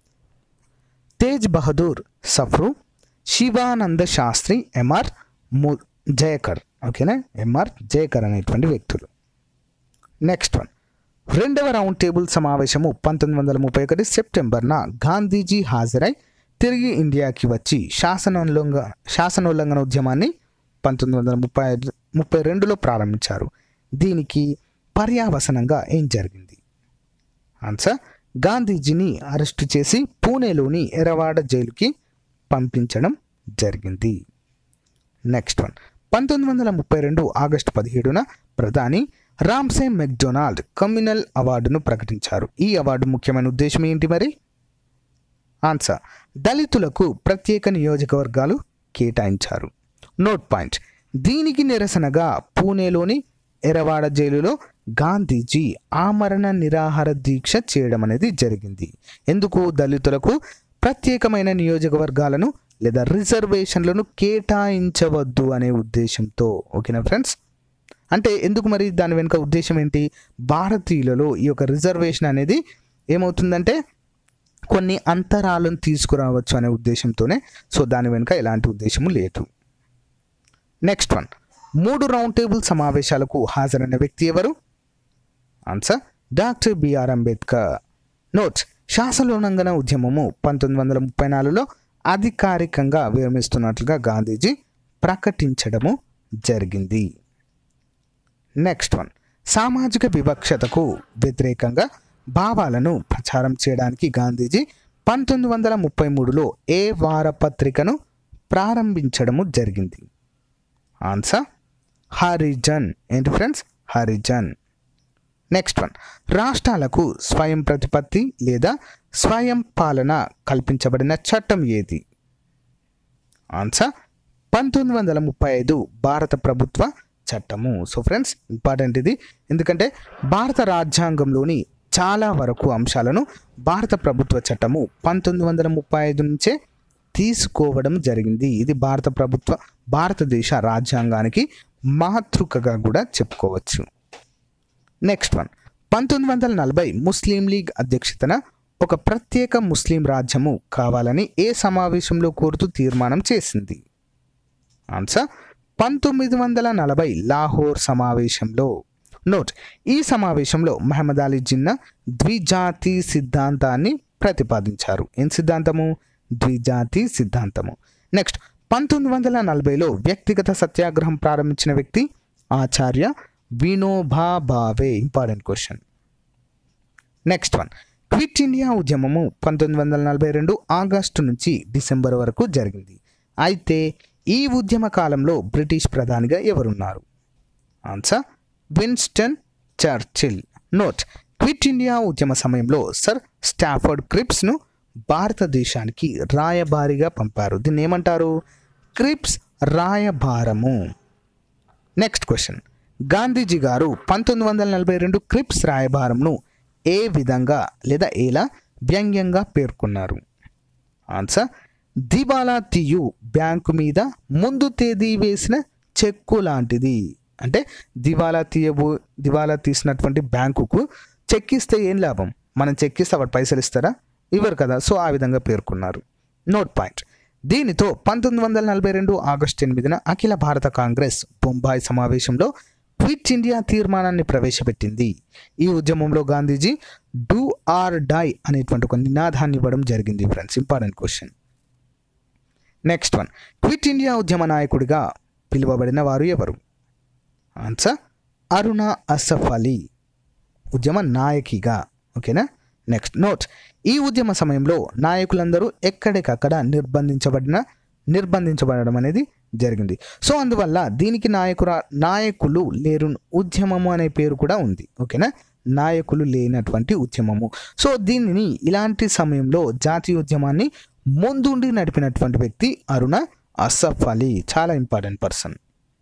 S1: తేజ్ బహదూర్ సఫ్రు శివానంద శాస్త్రి ఎంఆర్ ము జయకర్ ఓకేనా ఎంఆర్ జయకర్ అనేటువంటి వ్యక్తులు నెక్స్ట్ వన్ రెండవ రౌండ్ టేబుల్ సమావేశము పంతొమ్మిది వందల ముప్పై ఒకటి సెప్టెంబర్న గాంధీజీ హాజరై తిరిగి ఇండియాకి వచ్చి శాసనోల్లంఘ శాసనోల్లంఘన ఉద్యమాన్ని పంతొమ్మిది వందల ముప్పై ఐదు ముప్పై రెండులో ప్రారంభించారు దీనికి పర్యావసనంగా ఏం జరిగింది ఆన్సర్ గాంధీజీని అరెస్టు చేసి పూణేలోని ఎరవాడ జైలుకి పంపించడం జరిగింది నెక్స్ట్ వన్ పంతొమ్మిది వందల ముప్పై రెండు ఆగస్టు పదిహేడున ప్రధాని రామ్సే మెక్డొనాల్డ్ కమ్యూనల్ అవార్డును ప్రకటించారు ఈ అవార్డు ముఖ్యమైన ఉద్దేశం ఏంటి మరి ఆన్సర్ దళితులకు ప్రత్యేక నియోజకవర్గాలు కేటాయించారు నోట్ పాయింట్ దీనికి నిరసనగా పూణేలోని ఎరవాడ జైలులో గాంధీజీ ఆమరణ నిరాహార దీక్ష చేయడం అనేది జరిగింది ఎందుకు దళితులకు ప్రత్యేకమైన నియోజకవర్గాలను లేదా రిజర్వేషన్లను కేటాయించవద్దు అనే ఉద్దేశంతో ఓకేనా ఫ్రెండ్స్ అంటే ఎందుకు మరి దాని వెనుక ఉద్దేశం ఏంటి భారతీయులలో ఈ యొక్క రిజర్వేషన్ అనేది ఏమవుతుందంటే కొన్ని అంతరాలను తీసుకురావచ్చు అనే ఉద్దేశంతోనే సో దాని వెనుక ఎలాంటి ఉద్దేశము లేదు నెక్స్ట్ వన్ మూడు రౌండ్ టేబుల్ సమావేశాలకు హాజరైన వ్యక్తి ఎవరు answer doctor B R Ambedkar notes శాసనోల్లంఘన ఉద్యమము పంతొమ్మిది వందల ముప్పై నాలుగులో అధికారికంగా విరమిస్తున్నట్లుగా గాంధీజీ ప్రకటించడము జరిగింది నెక్స్ట్ వన్ సామాజిక వివక్షతకు వ్యతిరేకంగా భావాలను ప్రచారం చేయడానికి గాంధీజీ పంతొమ్మిది వందల ముప్పై మూడులో ఏ వారపత్రికను ప్రారంభించడము జరిగింది ఆన్సర్ హరిజన్ ఏంటి ఫ్రెండ్స్ హరిజన్ నెక్స్ట్ వన్ రాష్ట్రాలకు స్వయం ప్రతిపత్తి లేదా స్వయం పాలన కల్పించబడిన చట్టం ఏది ఆన్సర్ పంతొమ్మిది వందల ముప్పై ఐదు భారత ప్రభుత్వ చట్టము సో ఫ్రెండ్స్ ఇంపార్టెంట్ ఇది ఎందుకంటే భారత రాజ్యాంగంలోని చాలా వరకు అంశాలను భారత ప్రభుత్వ చట్టము పంతొమ్మిది వందల ముప్పై ఐదు నుంచే తీసుకోవడం జరిగింది ఇది భారత ప్రభుత్వ భారతదేశ రాజ్యాంగానికి మాతృకగా కూడా చెప్పుకోవచ్చు నెక్స్ట్ వన్ పంతొమ్మిది వందల నలభై ముస్లిం లీగ్ అధ్యక్షతన ఒక ప్రత్యేక ముస్లిం రాజ్యము కావాలని ఏ సమావేశంలో కోరుతూ తీర్మానం చేసింది ఆన్సర్ పంతొమ్మిది వందల నలభై లాహోర్ సమావేశంలో నోట్ ఈ సమావేశంలో మహమ్మద్ అలీ జిన్నా ద్విజాతి సిద్ధాంతాన్ని ప్రతిపాదించారు ఏం సిద్ధాంతము ద్విజాతి సిద్ధాంతము నెక్స్ట్ పంతొమ్మిది వందల నలభైలో వ్యక్తిగత సత్యాగ్రహం ప్రారంభించిన వ్యక్తి Acharya Vinoba Bhave important question next one quit India ఉద్యమము పంతొమ్మిది వందల నలభై రెండు ఆగస్టు నుంచి డిసెంబర్ వరకు జరిగింది అయితే ఈ ఉద్యమ కాలంలో బ్రిటిష్ ప్రధానిగా ఎవరున్నారు answer Winston Churchill note quit India ఉద్యమ సమయంలో సర్ స్టాఫర్డ్ క్రిప్స్ను భారతదేశానికి రాయబారిగా పంపారు దీన్ని ఏమంటారు క్రిప్స్ రాయబారము నెక్స్ట్ క్వశ్చన్ గాంధీజీ గారు పంతొమ్మిది వందల నలభై రెండు క్రిప్స్ రాయబారంను ఏ విధంగా లేదా ఎలా వ్యంగ్యంగా పేర్కొన్నారు ఆన్సర్ దివాలా తీయు బ్యాంకు మీద ముందు తేదీ వేసిన చెక్కు లాంటిది అంటే దివాలా తీయబో దివాలా తీసినటువంటి బ్యాంకుకు చెక్ ఇస్తే ఏం లాభం మనం చెక్ ఇస్తే వాడు పైసలు ఇస్తారా ఇవ్వరు కదా సో ఆ విధంగా పేర్కొన్నారు నోట్ పాయింట్ దీనితో పంతొమ్మిది వందల నలభై రెండు ఆగస్టు ఎనిమిదిన అఖిల భారత కాంగ్రెస్ బొంబాయి సమావేశంలో క్విట్ ఇండియా తీర్మానాన్ని ప్రవేశపెట్టింది ఈ ఉద్యమంలో గాంధీజీ డూ ఆర్ డై అనేటువంటి ఒక నినాదాన్ని ఇవ్వడం జరిగింది friends important question next one quit India ఉద్యమ నాయకుడిగా పిలువబడిన వారు ఎవరు ఆన్సర్ అరుణ అసఫ్ అలీ ఉద్యమ నాయకిగా ఓకేనా నెక్స్ట్ నోట్ ఈ ఉద్యమ సమయంలో నాయకులందరూ ఎక్కడికక్కడ నిర్బంధించబడిన నిర్బంధించబడడం అనేది జరిగింది సో అందువల్ల దీనికి నాయకురా నాయకులు లేరు ఉద్యమము అనే పేరు కూడా ఉంది ఓకేనా నాయకులు లేనటువంటి ఉద్యమము సో దీనిని ఇలాంటి సమయంలో జాతీయ ఉద్యమాన్ని ముందుండి నడిపినటువంటి వ్యక్తి అరుణ అసఫ్ అలీ చాలా ఇంపార్టెంట్ పర్సన్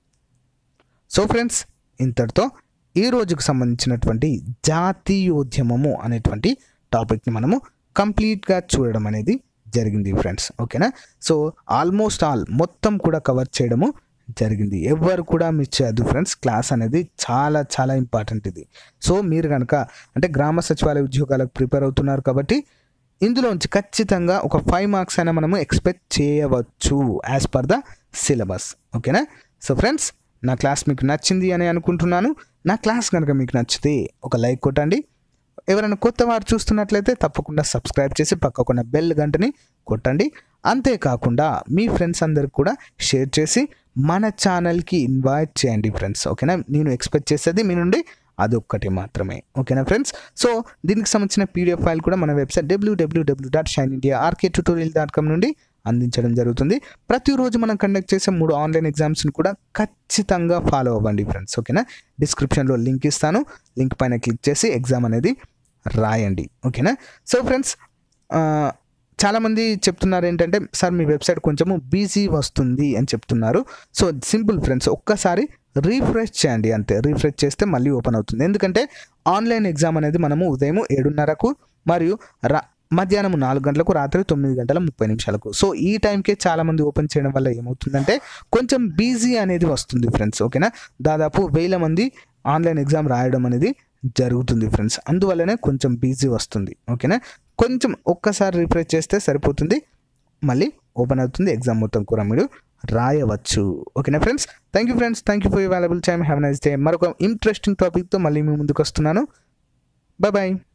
S1: సో ఫ్రెండ్స్ ఇంతటితో ఈ రోజుకు సంబంధించినటువంటి జాతీయోద్యమము అనేటువంటి టాపిక్ని మనము కంప్లీట్గా చూడడం అనేది జరిగింది ఫ్రెండ్స్ ఓకేనా సో ఆల్మోస్ట్ ఆల్ మొత్తం కూడా కవర్ చేయడము జరిగింది ఎవరు కూడా మిస్ చేయద్దు ఫ్రెండ్స్ క్లాస్ అనేది చాలా చాలా ఇంపార్టెంట్ ఇది సో మీరు కనుక అంటే గ్రామ సచివాలయ ఉద్యోగాలకు ప్రిపేర్ అవుతున్నారు కాబట్టి ఇందులోంచి ఖచ్చితంగా ఒక ఫైవ్ మార్క్స్ అయినా మనము ఎక్స్పెక్ట్ చేయవచ్చు యాజ్ పర్ ద సిలబస్ ఓకేనా సో ఫ్రెండ్స్ నా క్లాస్ మీకు నచ్చింది అని అనుకుంటున్నాను నా క్లాస్ కనుక మీకు నచ్చితే ఒక లైక్ కొట్టండి ఎవరైనా కొత్త వారు చూస్తున్నట్లయితే తప్పకుండా సబ్స్క్రైబ్ చేసి పక్కకున్న బెల్ గంటని కొట్టండి అంతేకాకుండా మీ ఫ్రెండ్స్ అందరికి కూడా షేర్ చేసి మన ఛానల్కి ఇన్వైట్ చేయండి ఫ్రెండ్స్ ఓకేనా నేను ఎక్స్పెక్ట్ చేసేది మీ నుండి అదొక్కటి మాత్రమే ఓకేనా ఫ్రెండ్స్ సో దీనికి సంబంధించిన పీడిఎఫ్ ఫైల్ కూడా మన వెబ్సైట్ డబ్ల్యూడబ్ల్యూడబ్ల్యూ dot shine India RK tutorial dot com నుండి అందించడం జరుగుతుంది ప్రతిరోజు మనం కండక్ట్ చేసే మూడు ఆన్లైన్ ఎగ్జామ్స్ని కూడా ఖచ్చితంగా ఫాలో అవ్వండి ఫ్రెండ్స్ ఓకేనా డిస్క్రిప్షన్లో లింక్ ఇస్తాను లింక్ పైన క్లిక్ చేసి ఎగ్జామ్ అనేది రాయండి ఓకేనా సో ఫ్రెండ్స్ చాలామంది చెప్తున్నారు ఏంటంటే సార్ మీ వెబ్సైట్ కొంచెము బిజీ వస్తుంది అని చెప్తున్నారు సో సింపుల్ ఫ్రెండ్స్ ఒక్కసారి రీఫ్రెష్ చేయండి అంతే రీఫ్రెష్ చేస్తే మళ్ళీ ఓపెన్ అవుతుంది ఎందుకంటే ఆన్లైన్ ఎగ్జామ్ అనేది మనము ఉదయం ఏడున్నరకు మరియు రా మధ్యాహ్నం నాలుగు గంటలకు రాత్రి తొమ్మిది గంటల ముప్పై నిమిషాలకు సో ఈ టైంకే చాలామంది ఓపెన్ చేయడం వల్ల ఏమవుతుందంటే కొంచెం బిజీ అనేది వస్తుంది ఫ్రెండ్స్ ఓకేనా దాదాపు వేల మంది ఆన్లైన్ ఎగ్జామ్ రాయడం అనేది జరుగుతుంది ఫ్రెండ్స్ అందువల్లనే కొంచెం బిజీ వస్తుంది ఓకేనా కొంచెం ఒక్కసారి రిఫ్రెష్ చేస్తే సరిపోతుంది మళ్ళీ ఓపెన్ అవుతుంది ఎగ్జామ్ మొత్తం కూడా మీరు రాయవచ్చు ఓకేనా friends thank you friends thank you for available time have nice day మరొక ఇంట్రెస్టింగ్ టాపిక్తో మళ్ళీ మీ ముందుకు వస్తున్నాను బాయ్ బాయ్